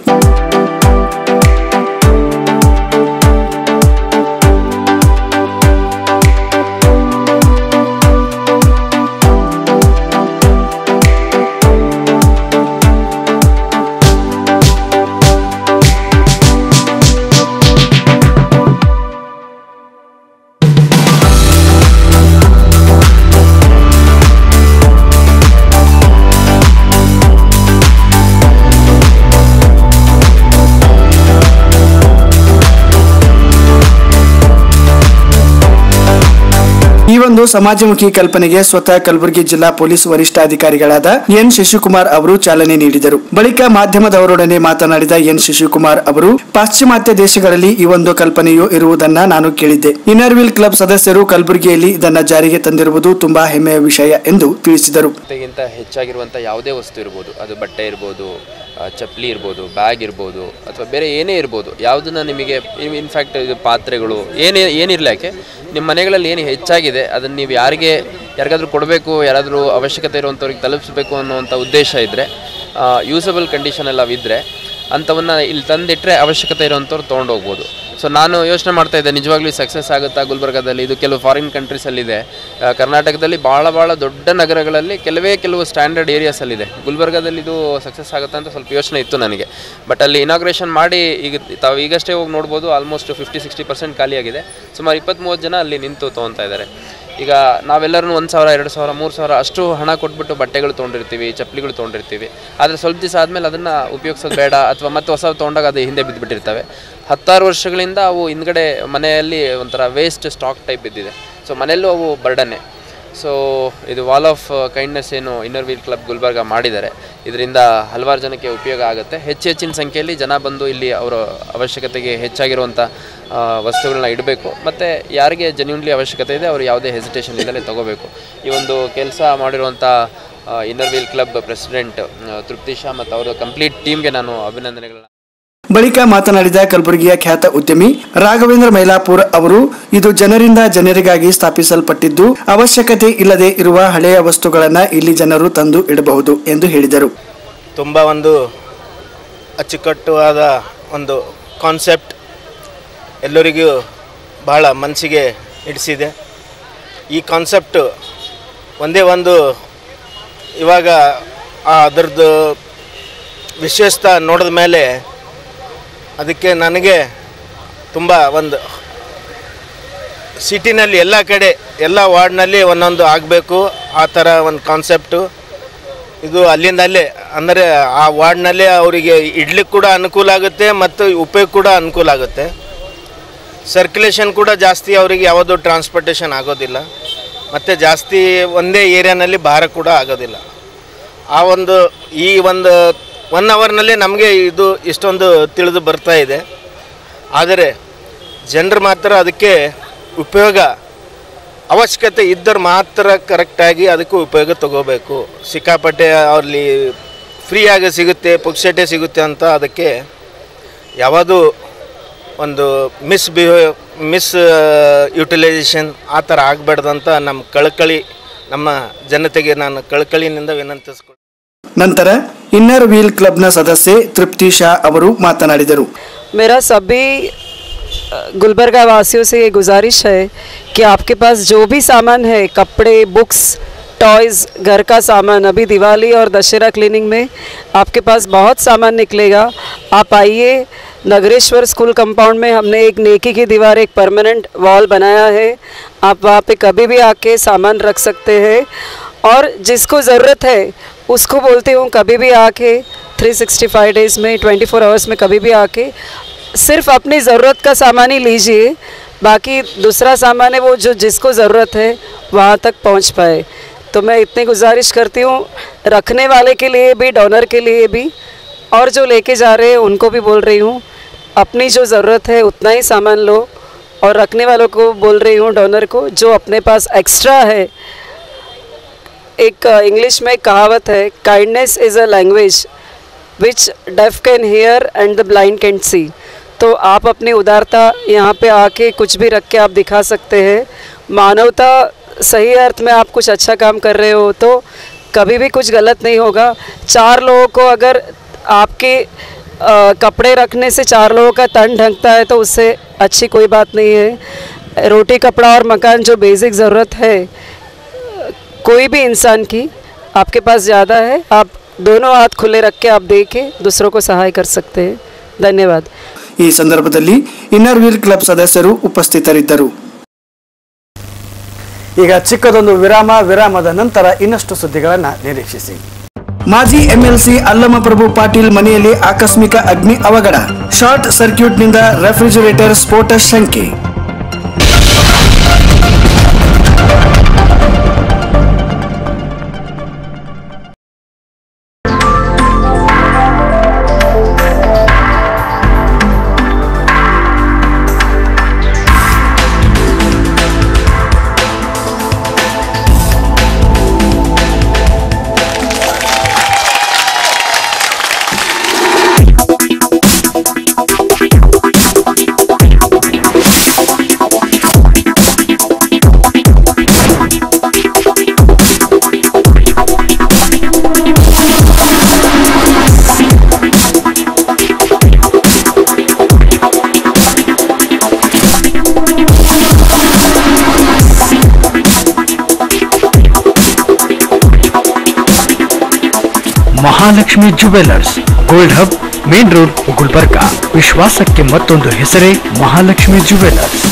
ಈ ಒಂದು ಸಮಾಜಮುಖಿ ಕಲ್ಪನೆಗೆ ಸ್ವತಃ ಕಲಬುರಗಿ ಜಿಲ್ಲಾ ಪೊಲೀಸ್ ವರಿಷ್ಠಾಧಿಕಾರಿಗಳಾದ ಎನ್ ಶಶಿಕುಮಾರ್ ಅವರು ಚಾಲನೆ ನೀಡಿದರು ಬಳಿಕ ಮಾಧ್ಯಮದವರೊಡನೆ ಮಾತನಾಡಿದ ಎನ್ ಶಶಿಕುಮಾರ್ ಅವರು ಪಾಶ್ಚಿಮಾತ್ಯ ದೇಶಗಳಲ್ಲಿ ಈ ಒಂದು ಕಲ್ಪನೆಯು ಇರುವುದನ್ನ ನಾನು ಕೇಳಿದ್ದೆ ಇನ್ನರ್ ವೀಲ್ ಕ್ಲಬ್ ಸದಸ್ಯರು ಕಲಬುರಗಿಯಲ್ಲಿ ಇದನ್ನ ಜಾರಿಗೆ ತಂದಿರುವುದು ತುಂಬಾ ಹೆಮ್ಮೆಯ ವಿಷಯ ಎಂದು ತಿಳಿಸಿದರು ಬಟ್ಟೆಗಿಂತ ಹೆಚ್ಚಾಗಿರುವಂಥ ಯಾವುದೇ ವಸ್ತು ಇರ್ಬೋದು ಅದು ಬಟ್ಟೆ ಇರ್ಬೋದು ಆ, ಚಪ್ಪಲಿ ಇರ್ಬೋದು ಬ್ಯಾಗ್ ಇರ್ಬೋದು ಅಥವಾ ಬೇರೆ ಏನೇ ಇರ್ಬೋದು ಯಾವುದನ್ನ ನಿಮಗೆ ಇನ್ಫ್ಯಾಕ್ಟ್ ಇದು ಪಾತ್ರೆಗಳು ಏನೇ ಏನಿರಲಿ ಯಾಕೆ ನಿಮ್ಮ ಮನೆಗಳಲ್ಲಿ ಏನು ಹೆಚ್ಚಾಗಿದೆ ಅದನ್ನು ನೀವು ಯಾರಿಗೆ ಯಾರಿಗಾದ್ರೂ ಕೊಡಬೇಕು ಯಾರಾದರೂ ಅವಶ್ಯಕತೆ ಇರುವಂಥವ್ರಿಗೆ ತಲುಪಿಸ್ಬೇಕು ಅನ್ನುವಂಥ ಉದ್ದೇಶ ಇದ್ದರೆ ಯೂಸಬಲ್ ಕಂಡೀಷನ್ ಎಲ್ಲ ಇದ್ದರೆ ಅಂಥವನ್ನ ಇಲ್ಲಿ ತಂದಿಟ್ಟರೆ ಅವಶ್ಯಕತೆ ಇರುವಂಥವ್ರು ತೊಗೊಂಡೋಗ್ಬೋದು ಸೊ ನಾನು ಯೋಚನೆ ಮಾಡ್ತಾ ಇದ್ದೆ ನಿಜವಾಗ್ಲೂ ಸಕ್ಸಸ್ ಆಗುತ್ತಾ ಗುಲ್ಬರ್ಗಾದಲ್ಲಿ ಇದು ಕೆಲವು ಫಾರಿನ್ ಕಂಟ್ರೀಸಲ್ಲಿದೆ ಆ, ಕರ್ನಾಟಕದಲ್ಲಿ ಭಾಳ ಭಾಳ ದೊಡ್ಡ ನಗರಗಳಲ್ಲಿ ಕೆಲವೇ ಕೆಲವು ಸ್ಟ್ಯಾಂಡರ್ಡ್ ಏರಿಯಾಸಲ್ಲಿದೆ ಗುಲ್ಬರ್ಗಾದಲ್ಲಿ ಇದು ಸಕ್ಸಸ್ ಆಗುತ್ತಾ ಅಂತ ಸ್ವಲ್ಪ ಯೋಚನೆ ಇತ್ತು ನನಗೆ ಬಟ್ ಅಲ್ಲಿ ಇನಾಗ್ರೇಷನ್ ಮಾಡಿ ಈಗ ತಾವು ಈಗಷ್ಟೇ ಹೋಗಿ ನೋಡ್ಬೋದು ಆಲ್ಮೋಸ್ಟ್ ಫಿಫ್ಟಿ ಸಿಕ್ಸ್ಟಿ ಪರ್ಸೆಂಟ್ ಖಾಲಿಯಾಗಿದೆ ಸುಮಾರು ಇಪ್ಪತ್ತ್ ಮೂವತ್ತು ಜನ ಅಲ್ಲಿ ನಿಂತು ತೊಗೊತಾ ಇದ್ದಾರೆ ಈಗ ನಾವೆಲ್ಲರೂ ಒಂದು ಸಾವಿರ ಎರಡು ಸಾವಿರ ಮೂರು ಸಾವಿರ ಅಷ್ಟು ಹಣ ಕೊಟ್ಬಿಟ್ಟು ಬಟ್ಟೆಗಳು ತೊಗೊಂಡಿರ್ತೀವಿ ಚಪ್ಪಲಿಗಳು ತೊಗೊಂಡಿರ್ತೀವಿ ಆದರೆ ಸ್ವಲ್ಪ ದಿವಸ ಆದಮೇಲೆ ಅದನ್ನು ಉಪಯೋಗಿಸೋದು ಬೇಡ ಅಥವಾ ಮತ್ತೆ ಹೊಸ ತೊಗೊಂಡಾಗ ಅದು ಹಿಂದೆ ಬಿದ್ದುಬಿಟ್ಟಿರ್ತವೆ ಹತ್ತಾರು ವರ್ಷಗಳಿಂದ ಅವು ಹಿಂದ್ಗಡೆ ಮನೆಯಲ್ಲಿ ಒಂಥರ ವೇಸ್ಟ್ ಸ್ಟಾಕ್ ಟೈಪ್ ಬಿದ್ದಿದೆ ಸೊ ಮನೆಯಲ್ಲೂ ಅವು ಬರ್ಡನ್ನೇ ಸೊ ಇದು ವಾಲ್ ಆಫ್ ಕೈಂಡ್ನೆಸ್ ಏನು ಇನ್ನರ್ ವೀಲ್ ಕ್ಲಬ್ ಗುಲ್ಬರ್ಗ ಮಾಡಿದ್ದಾರೆ ಇದರಿಂದ ಹಲವಾರು ಜನಕ್ಕೆ ಉಪಯೋಗ ಆಗುತ್ತೆ ಹೆಚ್ಚು ಹೆಚ್ಚಿನ ಸಂಖ್ಯೆಯಲ್ಲಿ ಜನ ಬಂದು ಇಲ್ಲಿ ಅವರ ಅವಶ್ಯಕತೆಗೆ ಹೆಚ್ಚಾಗಿರುವಂಥ ಆ, ವಸ್ತುಗಳನ್ನ ಇಡಬೇಕು ಮತ್ತು ಯಾರಿಗೆ ಜೆನ್ಯೂನ್ಲಿ ಅವಶ್ಯಕತೆ ಇದೆ ಅವರು ಯಾವುದೇ ಹೆಸಿಟೇಷನ್ ಇಲ್ಲದೆ ತಗೋಬೇಕು ಈ ಒಂದು ಕೆಲಸ ಮಾಡಿರುವಂಥ ಇನ್ನರ್ ವೀಲ್ ಕ್ಲಬ್ ಪ್ರೆಸಿಡೆಂಟ್ ತೃಪ್ತಿ ಶಾ ಮತ್ತು ಅವರ ಕಂಪ್ಲೀಟ್ ಟೀಮ್ಗೆ ನಾನು ಅಭಿನಂದನೆಗಳನ್ನ ಬಳಿಕ ಮಾತನಾಡಿದ ಕಲಬುರಗಿಯ ಖ್ಯಾತ ಉದ್ಯಮಿ ರಾಘವೇಂದ್ರ ಮೈಲಾಪುರ್ ಅವರು ಇದು ಜನರಿಂದ ಜನರಿಗಾಗಿ ಸ್ಥಾಪಿಸಲ್ಪಟ್ಟಿದ್ದು ಅವಶ್ಯಕತೆ ಇಲ್ಲದೆ ಇರುವ ಹಳೆಯ ವಸ್ತುಗಳನ್ನ ಇಲ್ಲಿ ಜನರು ತಂದು ಇಡಬಹುದು ಎಂದು ಹೇಳಿದರು ತುಂಬ ಒಂದು ಅಚ್ಚುಕಟ್ಟುವಾದ ಒಂದು ಕಾನ್ಸೆಪ್ಟ್ ಎಲ್ಲರಿಗೂ ಬಹಳ ಮನಸ್ಸಿಗೆ ಹಿಡಿಸಿದೆ ಈ ಕಾನ್ಸೆಪ್ಟು ಒಂದೇ ಒಂದು ಇವಾಗ ಆ ಅದರದ್ದು ವಿಶೇಷತೆ ನೋಡಿದ ಮೇಲೆ ಅದಕ್ಕೆ ನನಗೆ ತುಂಬ ಒಂದು ಸಿಟಿನಲ್ಲಿ ಎಲ್ಲ ಕಡೆ ಎಲ್ಲ ವಾರ್ಡ್ನಲ್ಲಿ ಒಂದೊಂದು ಆಗಬೇಕು ಆ ಥರ ಒಂದು ಕಾನ್ಸೆಪ್ಟು ಇದು ಅಲ್ಲಿಂದ ಅಲ್ಲೇ ಅಂದರೆ ಆ ವಾರ್ಡ್ನಲ್ಲೇ ಅವರಿಗೆ ಇಡ್ಲಿಕ್ಕೆ ಕೂಡ ಅನುಕೂಲ ಆಗುತ್ತೆ ಮತ್ತು ಉಪಯೋಗ ಕೂಡ ಅನುಕೂಲ ಆಗುತ್ತೆ ಸರ್ಕ್ಯುಲೇಷನ್ ಕೂಡ ಜಾಸ್ತಿ ಅವರಿಗೆ ಯಾವುದು ಟ್ರಾನ್ಸ್ಪೋರ್ಟೇಷನ್ ಆಗೋದಿಲ್ಲ ಮತ್ತು ಜಾಸ್ತಿ ಒಂದೇ ಏರಿಯಾನಲ್ಲಿ ಭಾರ ಕೂಡ ಆಗೋದಿಲ್ಲ ಆ ಒಂದು ಈ ಒಂದು ಒನ್ ಅವರ್ನಲ್ಲೇ ನಮಗೆ ಇದು ಇಷ್ಟೊಂದು ತಿಳಿದು ಬರ್ತಾ ಇದೆ ಆದರೆ ಜನರು ಮಾತ್ರ ಅದಕ್ಕೆ ಉಪಯೋಗ ಅವಶ್ಯಕತೆ ಇದ್ದರೆ ಮಾತ್ರ ಕರೆಕ್ಟಾಗಿ ಅದಕ್ಕೂ ಉಪಯೋಗ ತಗೋಬೇಕು ಸಿಕ್ಕಾಪಟ್ಟೆ ಅಲ್ಲಿ ಫ್ರೀಯಾಗಿ ಸಿಗುತ್ತೆ ಪುಕ್ಸಟೆ ಸಿಗುತ್ತೆ ಅಂತ ಅದಕ್ಕೆ ಯಾವುದು ಒಂದು ಮಿಸ್ ಬಿಹೇವ್ ಮಿಸ್ ಯುಟಿಲೈಸೇಷನ್ ಆ ಥರ ಆಗಬಾರ್ದು ಅಂತ ನಮ್ಮ ಕಳಕಳಿ ನಮ್ಮ ಜನತೆಗೆ ನಾನು ಕಳಕಳಿನಿಂದ ವಿನಂತಿಸ್ಕೊಳ್ತೀನಿ ನಂತರ ಇನ್ನರ್ ವೀಲ್ ಕ್ಲಬ್ನ ಸದಸ್ಯೆ ತೃಪ್ತಿ ಶಾ ಅವರು ಮಾತನಾಡಿದರು मेरा सभी अ, गुलबर्गा वासियों से ये गुजारिश है कि आपके पास जो भी सामान है कपड़े बुक्स टॉयज़ घर का सामान अभी दिवाली और दशहरा क्लीनिंग में आपके पास बहुत सामान निकलेगा आप आइए नगरेश्वर स्कूल कंपाउंड में हमने एक नेकी की दीवार एक परमानेंट वॉल बनाया है आप वहाँ पे कभी भी आके सामान रख सकते हैं और जिसको ज़रूरत है उसको बोलती हूँ कभी भी आके 365 डेज़ में 24 आवर्स में कभी भी आके सिर्फ अपनी ज़रूरत का सामान ही लीजिए बाकी दूसरा सामान है वो जो जिसको ज़रूरत है वहाँ तक पहुँच पाए तो मैं इतनी गुजारिश करती हूँ रखने वाले के लिए भी डोनर के लिए भी और जो लेके जा रहे हैं उनको भी बोल रही हूँ अपनी जो ज़रूरत है उतना ही सामान लो और रखने वालों को बोल रही हूँ डोनर को जो अपने पास एक्स्ट्रा है एक इंग्लिश में एक कहावत है kindness is a language which deaf can hear and the blind can see तो आप अपनी उदारता यहाँ पे आके कुछ भी रख के आप दिखा सकते हैं मानवता सही अर्थ में आप कुछ अच्छा काम कर रहे हो तो कभी भी कुछ गलत नहीं होगा चार लोगों को अगर आपके अ, कपड़े रखने से चार लोगों का तन ढंकता है तो उससे अच्छी कोई बात नहीं है रोटी कपड़ा और मकान जो बेसिक ज़रूरत है कोई भी इंसान की आपके पास ज़्यादा है आप दोनों हाथ खुले रख के आप दे के दूसरों को सहाय कर सकते हैं धन्यवाद ಈ ಸಂದರ್ಭದಲ್ಲಿ ಇನ್ನರ್ ವೀಲ್ ಕ್ಲಬ್ ಸದಸ್ಯರು ಉಪಸ್ಥಿತರಿದ್ದರು ಈಗ ಚಿಕ್ಕದೊಂದು ವಿರಾಮ ವಿರಾಮದ ನಂತರ ಇನ್ನಷ್ಟು ಸುದ್ದಿಗಳನ್ನು ನಿರೀಕ್ಷಿಸಿ ಮಾಜಿ ಎಂಎಲ್ಸಿ ಅಲ್ಲಮ ಪ್ರಭು ಪಾಟೀಲ್ ಮನೆಯಲ್ಲಿ ಆಕಸ್ಮಿಕ ಅಗ್ನಿ ಅವಘಡ ಶಾರ್ಟ್ ಸರ್ಕ್ಯೂಟ್ನಿಂದ ರೆಫ್ರಿಜರೇಟರ್ ಸ್ಫೋಟ ಶಂಕೆ Mahalakshmi jewellers gold hub main road Gulbarga ವಿಶ್ವಾಸಕ್ಕೆ ಮತ್ತೊಂದು ಹೆಸರೇ ಮಹಾಲಕ್ಷ್ಮಿ ಜುವೆಲರ್ಸ್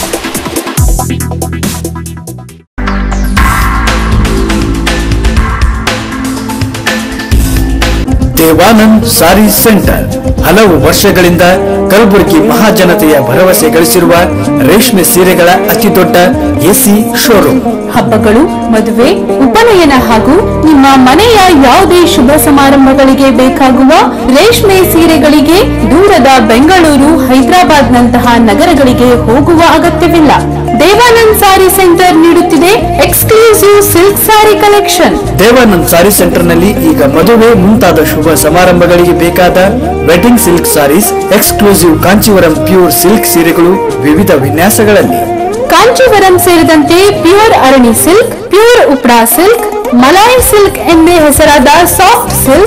ದೇವಾನಂದ್ ಸಾರಿ ಸೆಂಟರ್ ಹಲವು ವರ್ಷಗಳಿಂದ ಕಲಬುರಗಿ ಮಹಾಜನತೆಯ ಭರವಸೆ ಗಳಿಸಿರುವ ರೇಷ್ಮೆ ಸೀರೆಗಳ ಅತಿದೊಡ್ಡ ಎಸಿ ಶೋರೂಮ್ ಹಬ್ಬಗಳು ಮದುವೆ ಉಪನಯನ ಹಾಗೂ ನಿಮ್ಮ ಮನೆಯ ಯಾವುದೇ ಶುಭ ಸಮಾರಂಭಗಳಿಗೆ ಬೇಕಾಗುವ ರೇಷ್ಮೆ ಸೀರೆಗಳಿಗೆ ದೂರದ ಬೆಂಗಳೂರು ಹೈದರಾಬಾದ್ ನಂತಹ ನಗರಗಳಿಗೆ ಹೋಗುವ ಅಗತ್ಯವಿಲ್ಲ ದೇವಾನಂದ್ ಸಾರಿ ಸೆಂಟರ್ ನೀಡುತ್ತಿದೆ exclusive silk sari collection Devanand sari ಸೆಂಟರ್ನಲ್ಲಿ ಈಗ ಮದುವೆ ಮುಂತಾದ ಶುಭ ಸಮಾರಂಭಗಳಿಗೆ ಬೇಕಾದ wedding silk saris exclusive Kanjeevaram pure silk ಸೀರೆಗಳು ವಿವಿಧ ವಿನ್ಯಾಸಗಳಲ್ಲಿ ಕಾಂಚೀವರಂ ಸೇರಿದಂತೆ pure Arani silk pure ಉಪ್ರಾ silk ಮಲಾಯಿ ಸಿಲ್ಕ್ ಎಂದೇ ಹೆಸರಾದ soft silk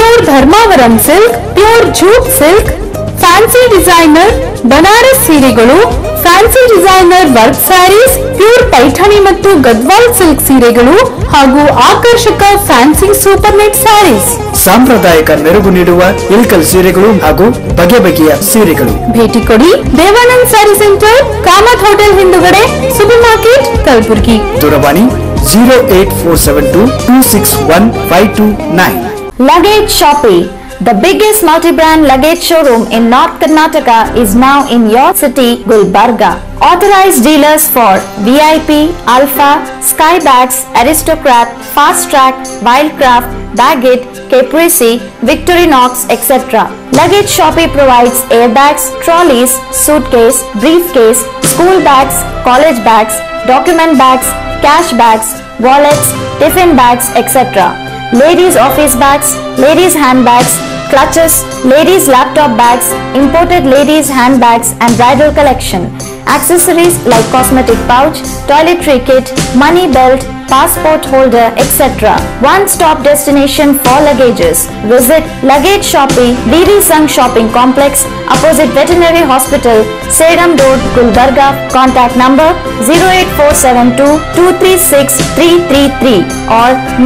pure Dharmavaram silk pure jute silk fancy designer Banaras ಸೀರೆಗಳು fancy designer work saris pure Paithani ಮತ್ತು ಗದ್ವಾಲ್ ಸಿಲ್ಕ್ ಸೀರೆಗಳು ಹಾಗೂ ಆಕರ್ಷಕ ಫ್ಯಾನ್ಸಿ ಸೂಪರ್ ನೆಟ್ ಸ್ಯಾರೀಸ್ ಸಾಂಪ್ರದಾಯಿಕ ಮೆರುಗು ನೀಡುವ ಇಲ್ಕಲ್ ಸೀರೆಗಳು ಹಾಗೂ ಬಗೆ ಬಗೆಯ ಸೀರೆಗಳು ಭೇಟಿ ಕೊಡಿ ದೇವಾನಂದ್ ಸ್ಯಾರಿ ಸೆಂಟರ್ ಕಾಮತ್ ಹೋಟೆಲ್ ಹಿಂದುಗಡೆ ಸೂಪರ್ ಮಾರ್ಕೆಟ್ ಕಲಬುರಗಿ ದೂರವಾಣಿ zero eight four seven two two six one five two nine Luggage Shoppe, the biggest multi-brand luggage showroom in North Karnataka is now in your city, Gulbarga. Authorized dealers for VIP, Alpha, Skybags, Aristocrat, Fast Track, Wildcraft, Baggett, Caprese, Victorinox, etc. Luggage Shoppe provides airbags, trolleys, suitcase, briefcase, school bags, college bags, document bags, cash bags, wallets, tiffin bags, etc ladies office bags, ladies handbags, clutches, ladies laptop bags, imported ladies handbags and bridal collection, accessories like cosmetic pouch, toiletry kit, money belt, passport holder, etc. One-stop destination for luggages. Visit Luggage Shopping, DD Sung Shopping Complex, opposite Veterinary Hospital, Sedam Road, Gulbarga. Contact number 08472 236 333 or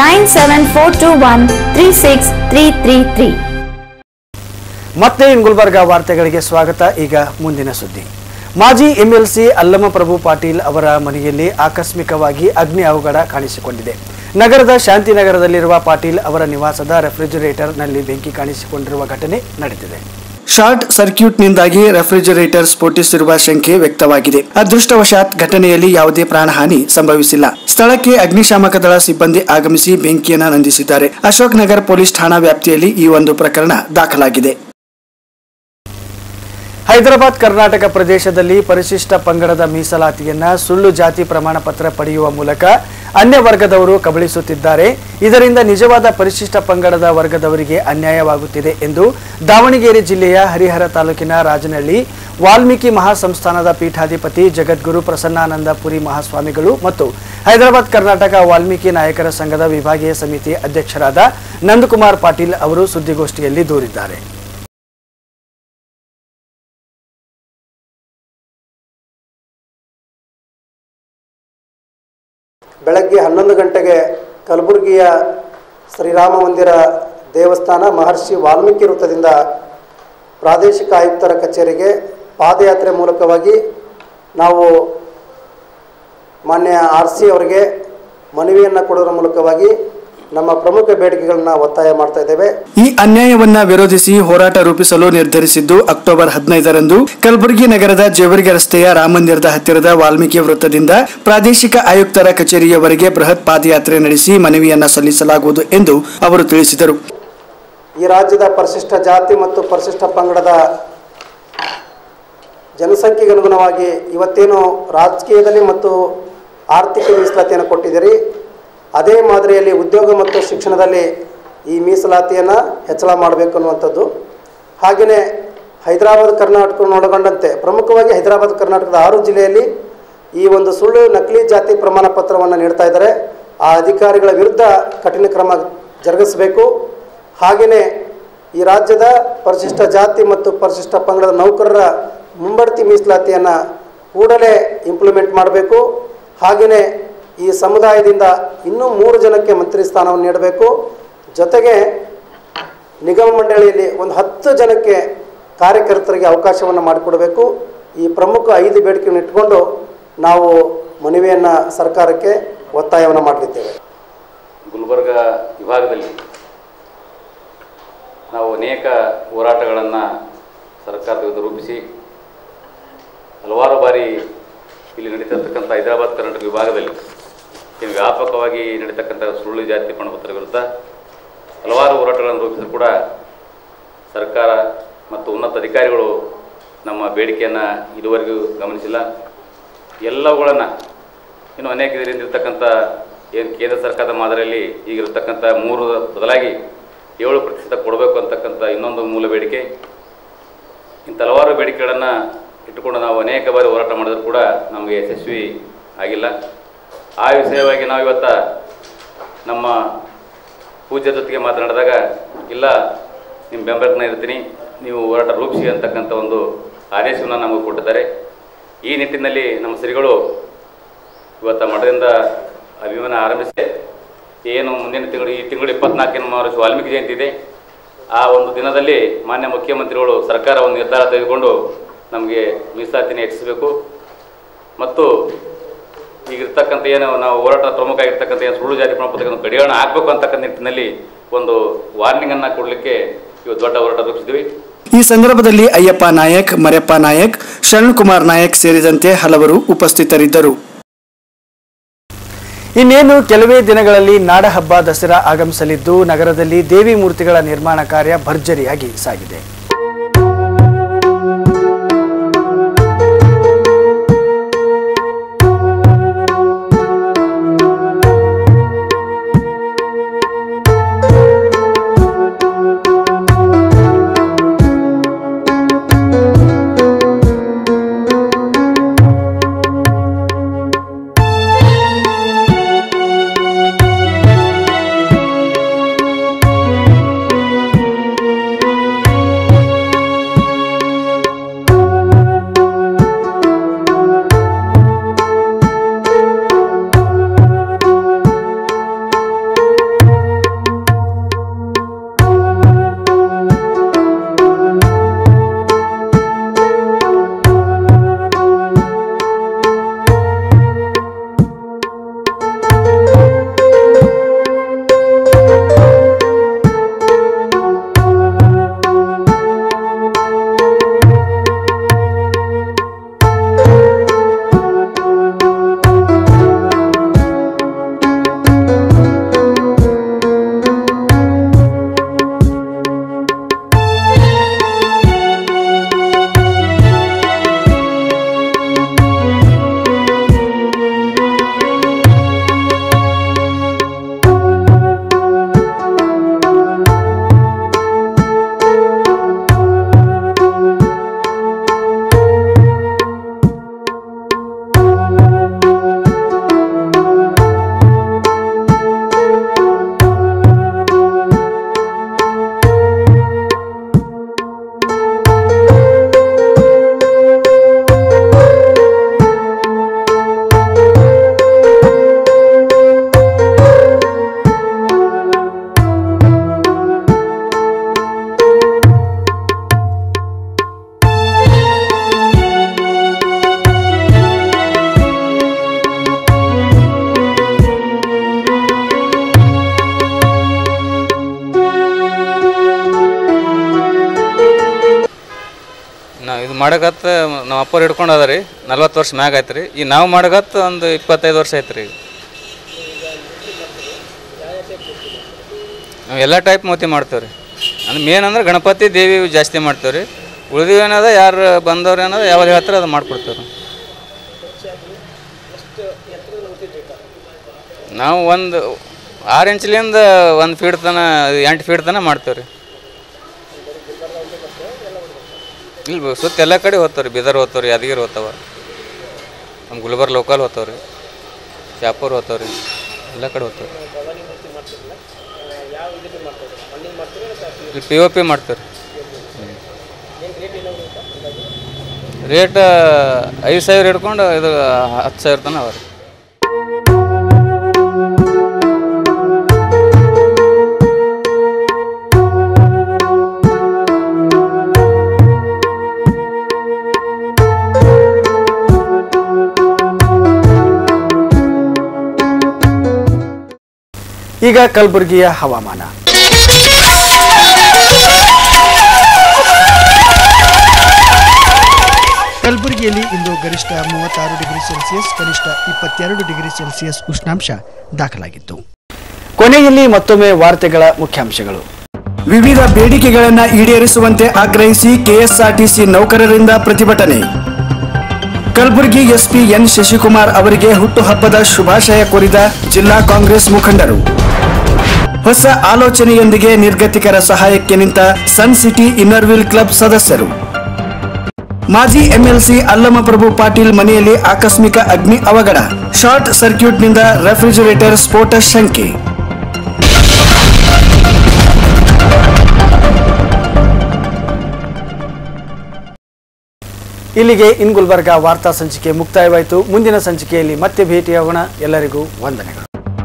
97421 36333. ಮತ್ತೆ ಇನ್ ಗುಲ್ಬರ್ಗಾ ವಾರ್ತೆಗಳಿಗೆ ಸ್ವಾಗತ ಈಗ ಮುಂದಿನ ಸುದ್ದಿ ಮಾಜಿ MLC Allama ಪ್ರಭು ಪಾಟೀಲ್ ಅವರ ಮನೆಯಲ್ಲಿ ಆಕಸ್ಮಿಕವಾಗಿ ಅಗ್ನಿ ಅವಘಡ ಕಾಣಿಸಿಕೊಂಡಿದೆ ನಗರದ ಶಾಂತಿನಗರದಲ್ಲಿರುವ ಪಾಟೀಲ್ ಅವರ ನಿವಾಸದ ರೆಫ್ರಿಜರೇಟರ್ನಲ್ಲಿ ಬೆಂಕಿ ಕಾಣಿಸಿಕೊಂಡಿರುವ ಘಟನೆ ನಡೆದಿದೆ ಶಾರ್ಟ್ ಸರ್ಕ್ಯೂಟ್ನಿಂದಾಗಿ ರೆಫ್ರಿಜರೇಟರ್ ಸ್ಫೋಟಿಸಿರುವ ಶಂಕೆ ವ್ಯಕ್ತವಾಗಿದೆ ಅದೃಷ್ಟವಶಾತ್ ಘಟನೆಯಲ್ಲಿ ಯಾವುದೇ ಪ್ರಾಣಹಾನಿ ಸಂಭವಿಸಿಲ್ಲ ಸ್ಥಳಕ್ಕೆ ಅಗ್ನಿಶಾಮಕ ದಳ ಸಿಬ್ಬಂದಿ ಆಗಮಿಸಿ ಬೆಂಕಿಯನ್ನು ನಂದಿಸಿದ್ದಾರೆ ಅಶೋಕ್ ನಗರ್ ಪೊಲೀಸ್ ಠಾಣಾ ವ್ಯಾಪ್ತಿಯಲ್ಲಿ ಈ ಒಂದು ಪ್ರಕರಣ ದಾಖಲಾಗಿದೆ ಹೈದರಾಬಾದ್ ಕರ್ನಾಟಕ ಪ್ರದೇಶದಲ್ಲಿ ಪರಿಶಿಷ್ಟ ಪಂಗಡದ ಮೀಸಲಾತಿಯನ್ನ ಸುಳ್ಳು ಜಾತಿ ಪ್ರಮಾಣ ಪತ್ರ ಪಡೆಯುವ ಮೂಲಕ ಅನ್ಯ ವರ್ಗದವರು ಕಬಳಿಸುತ್ತಿದ್ದಾರೆ ಇದರಿಂದ ನಿಜವಾದ ಪರಿಶಿಷ್ಟ ಪಂಗಡದ ವರ್ಗದವರಿಗೆ ಅನ್ಯಾಯವಾಗುತ್ತಿದೆ ಎಂದು ದಾವಣಗೆರೆ ಜಿಲ್ಲೆಯ ಹರಿಹರ ತಾಲೂಕಿನ ರಾಜನಹಳ್ಳಿ ವಾಲ್ಮೀಕಿ ಮಹಾಸಂಸ್ಥಾನದ ಪೀಠಾಧಿಪತಿ ಜಗದ್ಗುರು ಪ್ರಸನ್ನಾನಂದ ಪುರಿ ಮಹಾಸ್ವಾಮಿಗಳು ಮತ್ತು ಹೈದರಾಬಾದ್ ಕರ್ನಾಟಕ ವಾಲ್ಮೀಕಿ ನಾಯಕರ ಸಂಘದ ವಿಭಾಗೀಯ ಸಮಿತಿ ಅಧ್ಯಕ್ಷರಾದ ನಂದಕುಮಾರ್ ಪಾಟೀಲ್ ಅವರು ಸುದ್ದಿಗೋಷ್ಠಿಯಲ್ಲಿ ದೂರಿದ್ದಾರೆ ಬೆಳಗ್ಗೆ ಹನ್ನೊಂದು ಗಂಟೆಗೆ ಕಲಬುರಗಿಯ ಶ್ರೀರಾಮ ಮಂದಿರ ದೇವಸ್ಥಾನ ಮಹರ್ಷಿ ವಾಲ್ಮೀಕಿ ವೃತ್ತದಿಂದ ಪ್ರಾದೇಶಿಕ ಆಯುಕ್ತರ ಕಚೇರಿಗೆ ಪಾದಯಾತ್ರೆ ಮೂಲಕವಾಗಿ ನಾವು ಮಾನ್ಯ ಆರ್ ಸಿ ಅವರಿಗೆ ಮನವಿಯನ್ನು ಕೊಡೋದ್ರ ಮೂಲಕವಾಗಿ ನಮ್ಮ ಪ್ರಮುಖ ಬೇಡಿಕೆಗಳನ್ನ ಒತ್ತಾಯ ಮಾಡ್ತಾ ಇದ್ದೇವೆ ಈ ಅನ್ಯಾಯವನ್ನ ವಿರೋಧಿಸಿ ಹೋರಾಟ ರೂಪಿಸಲು ನಿರ್ಧರಿಸಿದ್ದು ಅಕ್ಟೋಬರ್ ಹದಿನೈದರಂದು ಕಲಬುರಗಿ ನಗರದ ಜೇವರ್ಗಿ ರಸ್ತೆಯ ರಾಮಮಂದಿರದ ಹತ್ತಿರದ ವಾಲ್ಮೀಕಿ ವೃತ್ತದಿಂದ ಪ್ರಾದೇಶಿಕ ಆಯುಕ್ತರ ಕಚೇರಿಯವರೆಗೆ ಬೃಹತ್ ಪಾದಯಾತ್ರೆ ನಡೆಸಿ ಮನವಿಯನ್ನ ಸಲ್ಲಿಸಲಾಗುವುದು ಎಂದು ಅವರು ತಿಳಿಸಿದರು ಈ ರಾಜ್ಯದ ಪರಿಶಿಷ್ಟ ಜಾತಿ ಮತ್ತು ಪರಿಶಿಷ್ಟ ಪಂಗಡದ ಜನಸಂಖ್ಯೆಗೆ ಅನುಗುಣವಾಗಿ ಇವತ್ತೇನು ರಾಜಕೀಯದಲ್ಲಿ ಮತ್ತು ಆರ್ಥಿಕ ಮೀಸಲಾತಿಯನ್ನು ಕೊಟ್ಟಿದ್ದೀರಿ ಅದೇ ಮಾದರಿಯಲ್ಲಿ ಉದ್ಯೋಗ ಮತ್ತು ಶಿಕ್ಷಣದಲ್ಲಿ ಈ ಮೀಸಲಾತಿಯನ್ನು ಹೆಚ್ಚಳ ಮಾಡಬೇಕು ಅನ್ನುವಂಥದ್ದು ಹಾಗೆಯೇ ಹೈದರಾಬಾದ್ ಕರ್ನಾಟಕವನ್ನು ಒಳಗೊಂಡಂತೆ ಪ್ರಮುಖವಾಗಿ ಹೈದರಾಬಾದ್ ಕರ್ನಾಟಕದ ಆರು ಜಿಲ್ಲೆಯಲ್ಲಿ ಈ ಒಂದು ಸುಳ್ಳು ನಕಲಿ ಜಾತಿ ಪ್ರಮಾಣ ಪತ್ರವನ್ನು ನೀಡ್ತಾ ಇದ್ದಾರೆ ಆ ಅಧಿಕಾರಿಗಳ ವಿರುದ್ಧ ಕಠಿಣ ಕ್ರಮ ಜರುಗಿಸಬೇಕು ಹಾಗೆಯೇ ಈ ರಾಜ್ಯದ ಪರಿಶಿಷ್ಟ ಜಾತಿ ಮತ್ತು ಪರಿಶಿಷ್ಟ ಪಂಗಡದ ನೌಕರರ ಮುಂಬಡ್ತಿ ಮೀಸಲಾತಿಯನ್ನು ಕೂಡಲೇ ಇಂಪ್ಲಿಮೆಂಟ್ ಮಾಡಬೇಕು ಹಾಗೆಯೇ ಈ ಸಮುದಾಯದಿಂದ ಇನ್ನೂ ಮೂರು ಜನಕ್ಕೆ ಮಂತ್ರಿ ಸ್ಥಾನವನ್ನು ನೀಡಬೇಕು ಜೊತೆಗೆ ನಿಗಮ ಮಂಡಳಿಯಲ್ಲಿ ಒಂದು ಹತ್ತು ಜನಕ್ಕೆ ಕಾರ್ಯಕರ್ತರಿಗೆ ಅವಕಾಶವನ್ನು ಮಾಡಿಕೊಡಬೇಕು ಈ ಪ್ರಮುಖ ಐದು ಬೇಡಿಕೆಯನ್ನು ಇಟ್ಕೊಂಡು ನಾವು ಮನವಿಯನ್ನು ಸರ್ಕಾರಕ್ಕೆ ಒತ್ತಾಯವನ್ನು ಮಾಡಲಿದ್ದೇವೆ ಗುಲ್ಬರ್ಗ ವಿಭಾಗದಲ್ಲಿ ನಾವು ಅನೇಕ ಹೋರಾಟಗಳನ್ನು ಸರ್ಕಾರದ ವಿರುದ್ಧ ರೂಪಿಸಿ ಹಲವಾರು ಬಾರಿ ಇಲ್ಲಿ ನಡೀತಿರ್ತಕ್ಕಂಥ ಹೈದರಾಬಾದ್ ಕರ್ನಾಟಕ ವಿಭಾಗದಲ್ಲಿ ಏನು ವ್ಯಾಪಕವಾಗಿ ನಡೀತಕ್ಕಂಥ ಸುಳ್ಳು ಜಾತಿ ಪ್ರಮಾಣಪತ್ರ ವಿರುದ್ಧ ಹಲವಾರು ಹೋರಾಟಗಳನ್ನು ರೂಪಿಸಿದ್ರು ಕೂಡ ಸರ್ಕಾರ ಮತ್ತು ಉನ್ನತ ಅಧಿಕಾರಿಗಳು ನಮ್ಮ ಬೇಡಿಕೆಯನ್ನು ಇದುವರೆಗೂ ಗಮನಿಸಿಲ್ಲ ಎಲ್ಲವುಗಳನ್ನು ಇನ್ನು ಅನೇಕ ಇದರಿಂದ ಇರ್ತಕ್ಕಂಥ ಏನು ಕೇಂದ್ರ ಸರ್ಕಾರದ ಮಾದರಿಯಲ್ಲಿ ಈಗಿರತಕ್ಕಂಥ ಮೂರು ಬದಲಾಗಿ ಏಳು ಪ್ರತಿಶತ ಕೊಡಬೇಕು ಅಂತಕ್ಕಂಥ ಇನ್ನೊಂದು ಮೂಲ ಬೇಡಿಕೆ ಇಂಥ ಹಲವಾರು ಬೇಡಿಕೆಗಳನ್ನು ಇಟ್ಟುಕೊಂಡು ನಾವು ಅನೇಕ ಬಾರಿ ಹೋರಾಟ ಮಾಡಿದ್ರು ಕೂಡ ನಮಗೆ ಯಶಸ್ವಿ ಆಗಿಲ್ಲ ಆ ವಿಷಯವಾಗಿ ನಾವು ಇವತ್ತು ನಮ್ಮ ಪೂಜ್ಯ ಜೊತೆಗೆ ಮಾತನಾಡಿದಾಗ ಇಲ್ಲ ನಿಮ್ಮ ಬೆಂಬಲಕ್ಕೆ ಇರ್ತೀನಿ ನೀವು ಹೋರಾಟ ರೂಪಿಸಿ ಅಂತಕ್ಕಂಥ ಒಂದು ಆದೇಶವನ್ನು ನಮಗೆ ಕೊಟ್ಟಿದ್ದಾರೆ ಈ ನಿಟ್ಟಿನಲ್ಲಿ ನಮ್ಮ ಶ್ರೀಗಳು ಇವತ್ತು ಮಠದಿಂದ ಅಭಿಮಾನ ಆರಂಭಿಸಿದೆ ಏನು ಮುಂದಿನ ತಿಂಗಳು ಈ ತಿಂಗಳು ಇಪ್ಪತ್ನಾಲ್ಕನೇ ಮಾರ್ಚ್ ವಾಲ್ಮೀಕಿ ಜಯಂತಿ ಇದೆ ಆ ಒಂದು ದಿನದಲ್ಲಿ ಮಾನ್ಯ ಮುಖ್ಯಮಂತ್ರಿಗಳು ಸರ್ಕಾರ ಒಂದು ನಿರ್ಧಾರ ತೆಗೆದುಕೊಂಡು ನಮಗೆ ಮೀಸಲಾತಿನ ಹೆಚ್ಚಿಸಬೇಕು ಮತ್ತು ಈಗಿರ್ತಕ್ಕಂಥ ಏನು ನಾವು ಹೋರಾಟ ಪ್ರಮುಖ ಆಗಿರ್ತಕ್ಕಂಥ ಏನು ಸುಳ್ಳು ಜಾತಿ ಪ್ರಮಾಣಪತ್ರಗಳನ್ನು ಕಡಿವಾಣ ಹಾಕಬೇಕು ಅಂತಕ್ಕಂಥ ನಿಟ್ಟಿನಲ್ಲಿ ಒಂದು ವಾರ್ನಿಂಗನ್ನು ಕೊಡಲಿಕ್ಕೆ ಇವತ್ತು ದೊಡ್ಡ ಹೋರಾಟ ರೂಪಿಸಿದ್ವಿ ಈ ಸಂದರ್ಭದಲ್ಲಿ ಅಯ್ಯಪ್ಪ ನಾಯಕ್ ಮರೆಪ್ಪ ನಾಯಕ್ ಶರಣ್ ನಾಯಕ್ ಸೇರಿದಂತೆ ಹಲವರು ಉಪಸ್ಥಿತರಿದ್ದರು ಇನ್ನೇನು ಕೆಲವೇ ದಿನಗಳಲ್ಲಿ ನಾಡಹಬ್ಬ ದಸರಾ ಆಗಮಿಸಲಿದ್ದು ನಗರದಲ್ಲಿ ದೇವಿ ಮೂರ್ತಿಗಳ ನಿರ್ಮಾಣ ಕಾರ್ಯ ಭರ್ಜರಿಯಾಗಿ ಸಾಗಿದೆ ನಾವು ಇದು ಮಾಡಕತ್ತ ನಮ್ಮ ಅಪ್ಪರು ಹಿಡ್ಕೊಂಡು ಅದ ರೀ ನಲ್ವತ್ತು ವರ್ಷ ಮ್ಯಾಗ ಆಯ್ತು ರೀ ಈ ನಾವು ಮಾಡಕತ್ತ ಒಂದು ಇಪ್ಪತ್ತೈದು ವರ್ಷ ಆಯ್ತು ರೀ ಈಗ ನಾವು ಎಲ್ಲ ಟೈಪ್ ಮೂತಿ ಮಾಡ್ತೇವೆ ರೀ ಅಂದ್ರೆ ಮೇನ್ ಅಂದ್ರೆ ಗಣಪತಿ ದೇವಿ ಇವು ಜಾಸ್ತಿ ಮಾಡ್ತೇವೆ ರೀ ಉಳಿದಿವಿ ಏನದ ಯಾರು ಬಂದವ್ರು ಏನದ ಯಾವ್ದು ಹೇಳ್ತಾರೆ ಅದು ಮಾಡ್ಕೊಡ್ತೇವೆ ರೀ ನಾವು ಒಂದು ಆರು ಇಂಚ್ಲಿಂದ ಒಂದು ಫೀಟ್ ತನ ಎಂಟು ಫೀಟ್ ತನಕ ಮಾಡ್ತೇವೆ ರೀ ಇಲ್ಲ ಸುತ್ತ ಎಲ್ಲ ಕಡೆ ಹೋಗ್ತಾವ್ರಿ ಬೀದರ್ ಹೋಗ್ತಾವ್ರಿ ಯಾದಗಿರಿ ಹೋಗ್ತಾವ ನಮ್ಮ ಗುಲ್ಬರ್ಗ ಲೋಕಲ್ ಹೋಗ್ತಾವ್ರಿ ಶಾಪುರ್ ಹೋಗ್ತಾವ್ರಿ ಎಲ್ಲ ಕಡೆ ಹೋಗ್ತಾವ್ರಿ ಇಲ್ಲಿ ಪಿ ಒ ಪಿ ಮಾಡ್ತಾರೆ ರೇಟ್ ಐದು ಸಾವಿರ ಹಿಡ್ಕೊಂಡು ಇದು ಹತ್ತು ಸಾವಿರ ತನಕ ಅವ ರೀ ಈಗ ಕಲಬುರಗಿಯ ಹವಾಮಾನ ಕಲಬುರಗಿಯಲ್ಲಿ ಇಂದು ಗರಿಷ್ಠ ಮೂವತ್ತಾರು ಡಿಗ್ರಿ ಸೆಲ್ಸಿಯಸ್ ಕನಿಷ್ಠ ಇಪ್ಪತ್ತೆರಡು ಡಿಗ್ರಿ ಸೆಲ್ಸಿಯಸ್ ಉಷ್ಣಾಂಶ ದಾಖಲಾಗಿತ್ತು ಕೊನೆಯಲ್ಲಿ ಮತ್ತೊಮ್ಮೆ ವಾರ್ತೆಗಳ ಮುಖ್ಯಾಂಶಗಳು ವಿವಿಧ ಬೇಡಿಕೆಗಳನ್ನು ಈಡೇರಿಸುವಂತೆ ಆಗ್ರಹಿಸಿ ಕೆಎಸ್ಆರ್ಟಿಸಿ ನೌಕರರಿಂದ ಪ್ರತಿಭಟನೆ ಕಲಬುರಗಿ ಎಸ್ಪಿ ಎನ್ ಶಶಿಕುಮಾರ್ ಅವರಿಗೆ ಹುಟ್ಟುಹಬ್ಬದ ಶುಭಾಶಯ ಕೋರಿದ ಜಿಲ್ಲಾ ಕಾಂಗ್ರೆಸ್ ಮುಖಂಡರು ಹೊಸ ಆಲೋಚನೆಯೊಂದಿಗೆ ನಿರ್ಗತಿಕರ ಸಹಾಯಕ್ಕೆ ನಿಂತ ಸನ್ ಸಿಟಿ ಇನ್ನರ್ವಿಲ್ ಕ್ಲಬ್ ಸದಸ್ಯರು ಮಾಜಿ ಎಂಎಲ್ಸಿ ಅಲ್ಲಮಪ್ರಭು ಪಾಟೀಲ್ ಮನೆಯಲ್ಲಿ ಆಕಸ್ಮಿಕ ಅಗ್ನಿ ಅವಘಡ ಶಾರ್ಟ್ ಸರ್ಕ್ಯೂಟ್ನಿಂದ ರೆಫ್ರಿಜರೇಟರ್ ಸ್ಫೋಟ ಶಂಕೆ ಇಲ್ಲಿಗೆ ಇನ್ ಗುಲ್ಬರ್ಗ ವಾರ್ತಾ ಸಂಚಿಕೆ ಮುಕ್ತಾಯವಾಯಿತು ಮುಂದಿನ ಸಂಚಿಕೆಯಲ್ಲಿ ಮತ್ತೆ ಭೇಟಿಯಾಗೋಣ ಎಲ್ಲರಿಗೂ ವಂದನೆಗಳು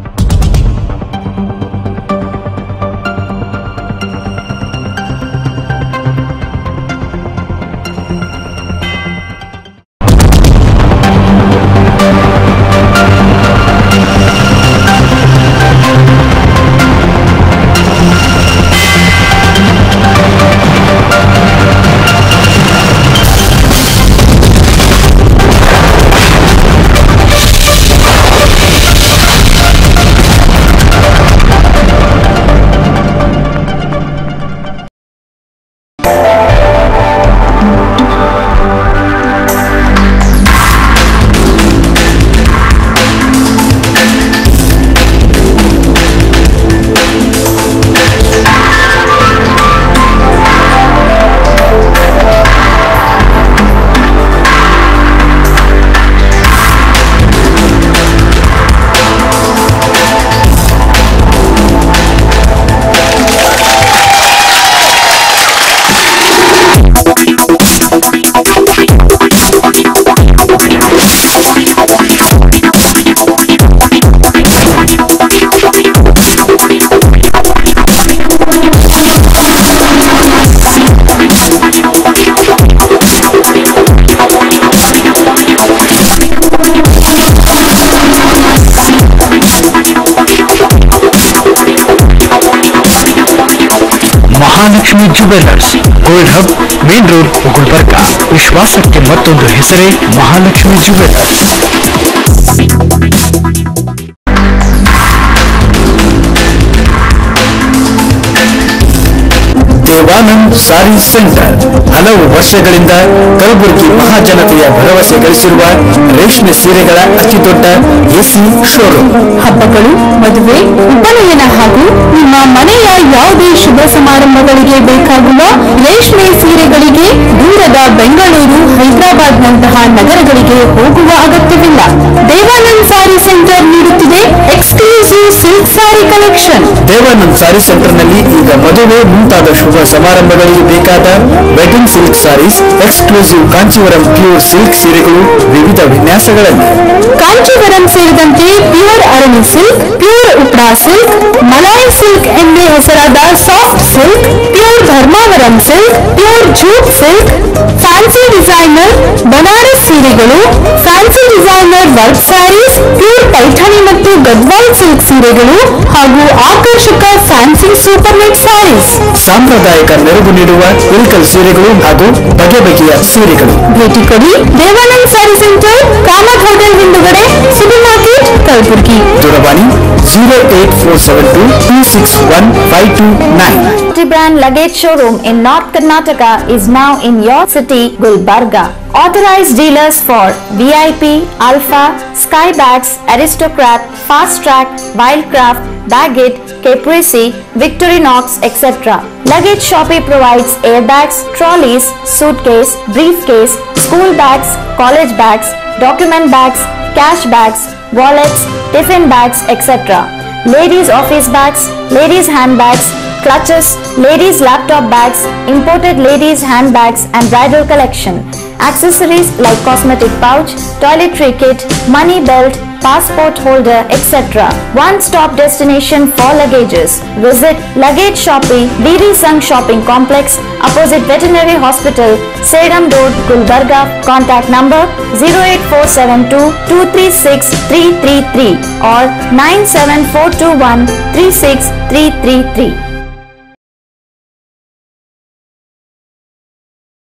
Mahalakshmi jewellers gold hub main road Gulbarga ವಿಶ್ವಾಸಕ್ಕೆ ಮತ್ತೊಂದು ಹೆಸರೇ ಮಹಾಲಕ್ಷ್ಮಿ ಜುವೆಲ್ಲರ್ಸ್ ದೇವಾನಂದ್ ಸಾರಿ ಸೆಂಟರ್ ಹಲವು ವರ್ಷಗಳಿಂದ ಕಲಬುರಗಿ ಮಹಾಜನತೆಯ ಭರವಸೆ ಗಳಿಸಿರುವ ರೇಷ್ಮೆ ಸೀರೆಗಳ ಅತಿದೊಡ್ಡ ಎಸಿ ಶೋರೂಮ್ ಹಬ್ಬಗಳು ಮದುವೆ ಉಪನಯನ ಹಾಗೂ ನಿಮ್ಮ ಮನೆಯ ಯಾವುದೇ ಶುಭ ಸಮಾರಂಭಗಳಿಗೆ ಬೇಕಾಗುವ ರೇಷ್ಮೆ ಸೀರೆಗಳಿಗೆ ದೂರದ ಬೆಂಗಳೂರು ಹೈದರಾಬಾದ್ನಂತಹ ನಗರಗಳಿಗೆ ಹೋಗುವ ಅಗತ್ಯವಿಲ್ಲ ದೇವಾನಂದ್ ಸಾರಿ ಸೆಂಟರ್ ನೀಡುತ್ತಿದೆ exclusive silk sari collection Devanand sari ಸೆಂಟರ್ನಲ್ಲಿ ಈಗ ಮದುವೆ ಮುಂತಾದ ಶುಭ ಸಮಾರಂಭಗಳಿಗೆ ಬೇಕಾದ wedding silk saris exclusive Kanjeevaram pure silk ಸೀರೆಗಳು ವಿವಿಧ ವಿನ್ಯಾಸಗಳಲ್ಲಿ ಕಾಂಚೀವರಂ ಸೇರಿದಂತೆ pure Arani silk pure ಉಪ್ರಾ silk ಮಲಾಯಿ ಸಿಲ್ಕ್ ಎಂದೇ ಹೆಸರಾದ soft silk pure Dharmavaram silk pure jute silk fancy designer Banaras ಸೀರೆಗಳು fancy designer work saris pure Paithani ಮತ್ತು ಗದ್ವಾಲ್ ಸಿಲ್ಕ್ ಸೀರೆಗಳು ಹಾಗೂ ಆಕರ್ಷಕ ಫ್ಯಾನ್ಸಿ ಸೂಪರ್ ನೆಟ್ ಸ್ಯಾರೀಸ್ ಸಾಂಪ್ರದಾಯಿಕ ಮೆರುಗು ನೀಡುವ ಇಲ್ಕಲ್ ಸೀರೆಗಳು ಹಾಗೂ ಬಗೆ ಬಗೆಯ ಸೀರೆಗಳು ಭೇಟಿ ಕೊಡಿ ದೇವಾನಂದ್ ಸ್ಯಾರಿ ಸೆಂಟರ್ ಕಾಮತ್ ಹೋಟೆಲ್ ಹಿಂದುಗಡೆ ಸಿಟಿ ಮಾರ್ಕೆಟ್ ಕಲಬುರಗಿ ದೂರವಾಣಿ zero eight four seven two two six one five two nine Multi-brand luggage showroom in North Karnataka is now in your city, Gulbarga. Authorized dealers for VIP, Alpha, Skybags, Aristocrat, Fast Track, Wildcraft, Baggett, Caprese, Victorinox, etc. Luggage Shoppe provides airbags, trolleys, suitcase, briefcase, school bags, college bags, document bags, cash bags, wallets, tiffin bags, etc. Ladies office bags, ladies handbags, clutches, ladies laptop bags, imported ladies handbags and bridal collection. Accessories like cosmetic pouch, toiletry kit, money belt, passport holder, etc. One-stop destination for luggages. Visit Luggage Shoppe, BD Sung Shopping Complex, opposite Veterinary Hospital, Sedam Road, Gulbarga. Contact number 08472 236 333 or 97421 36333.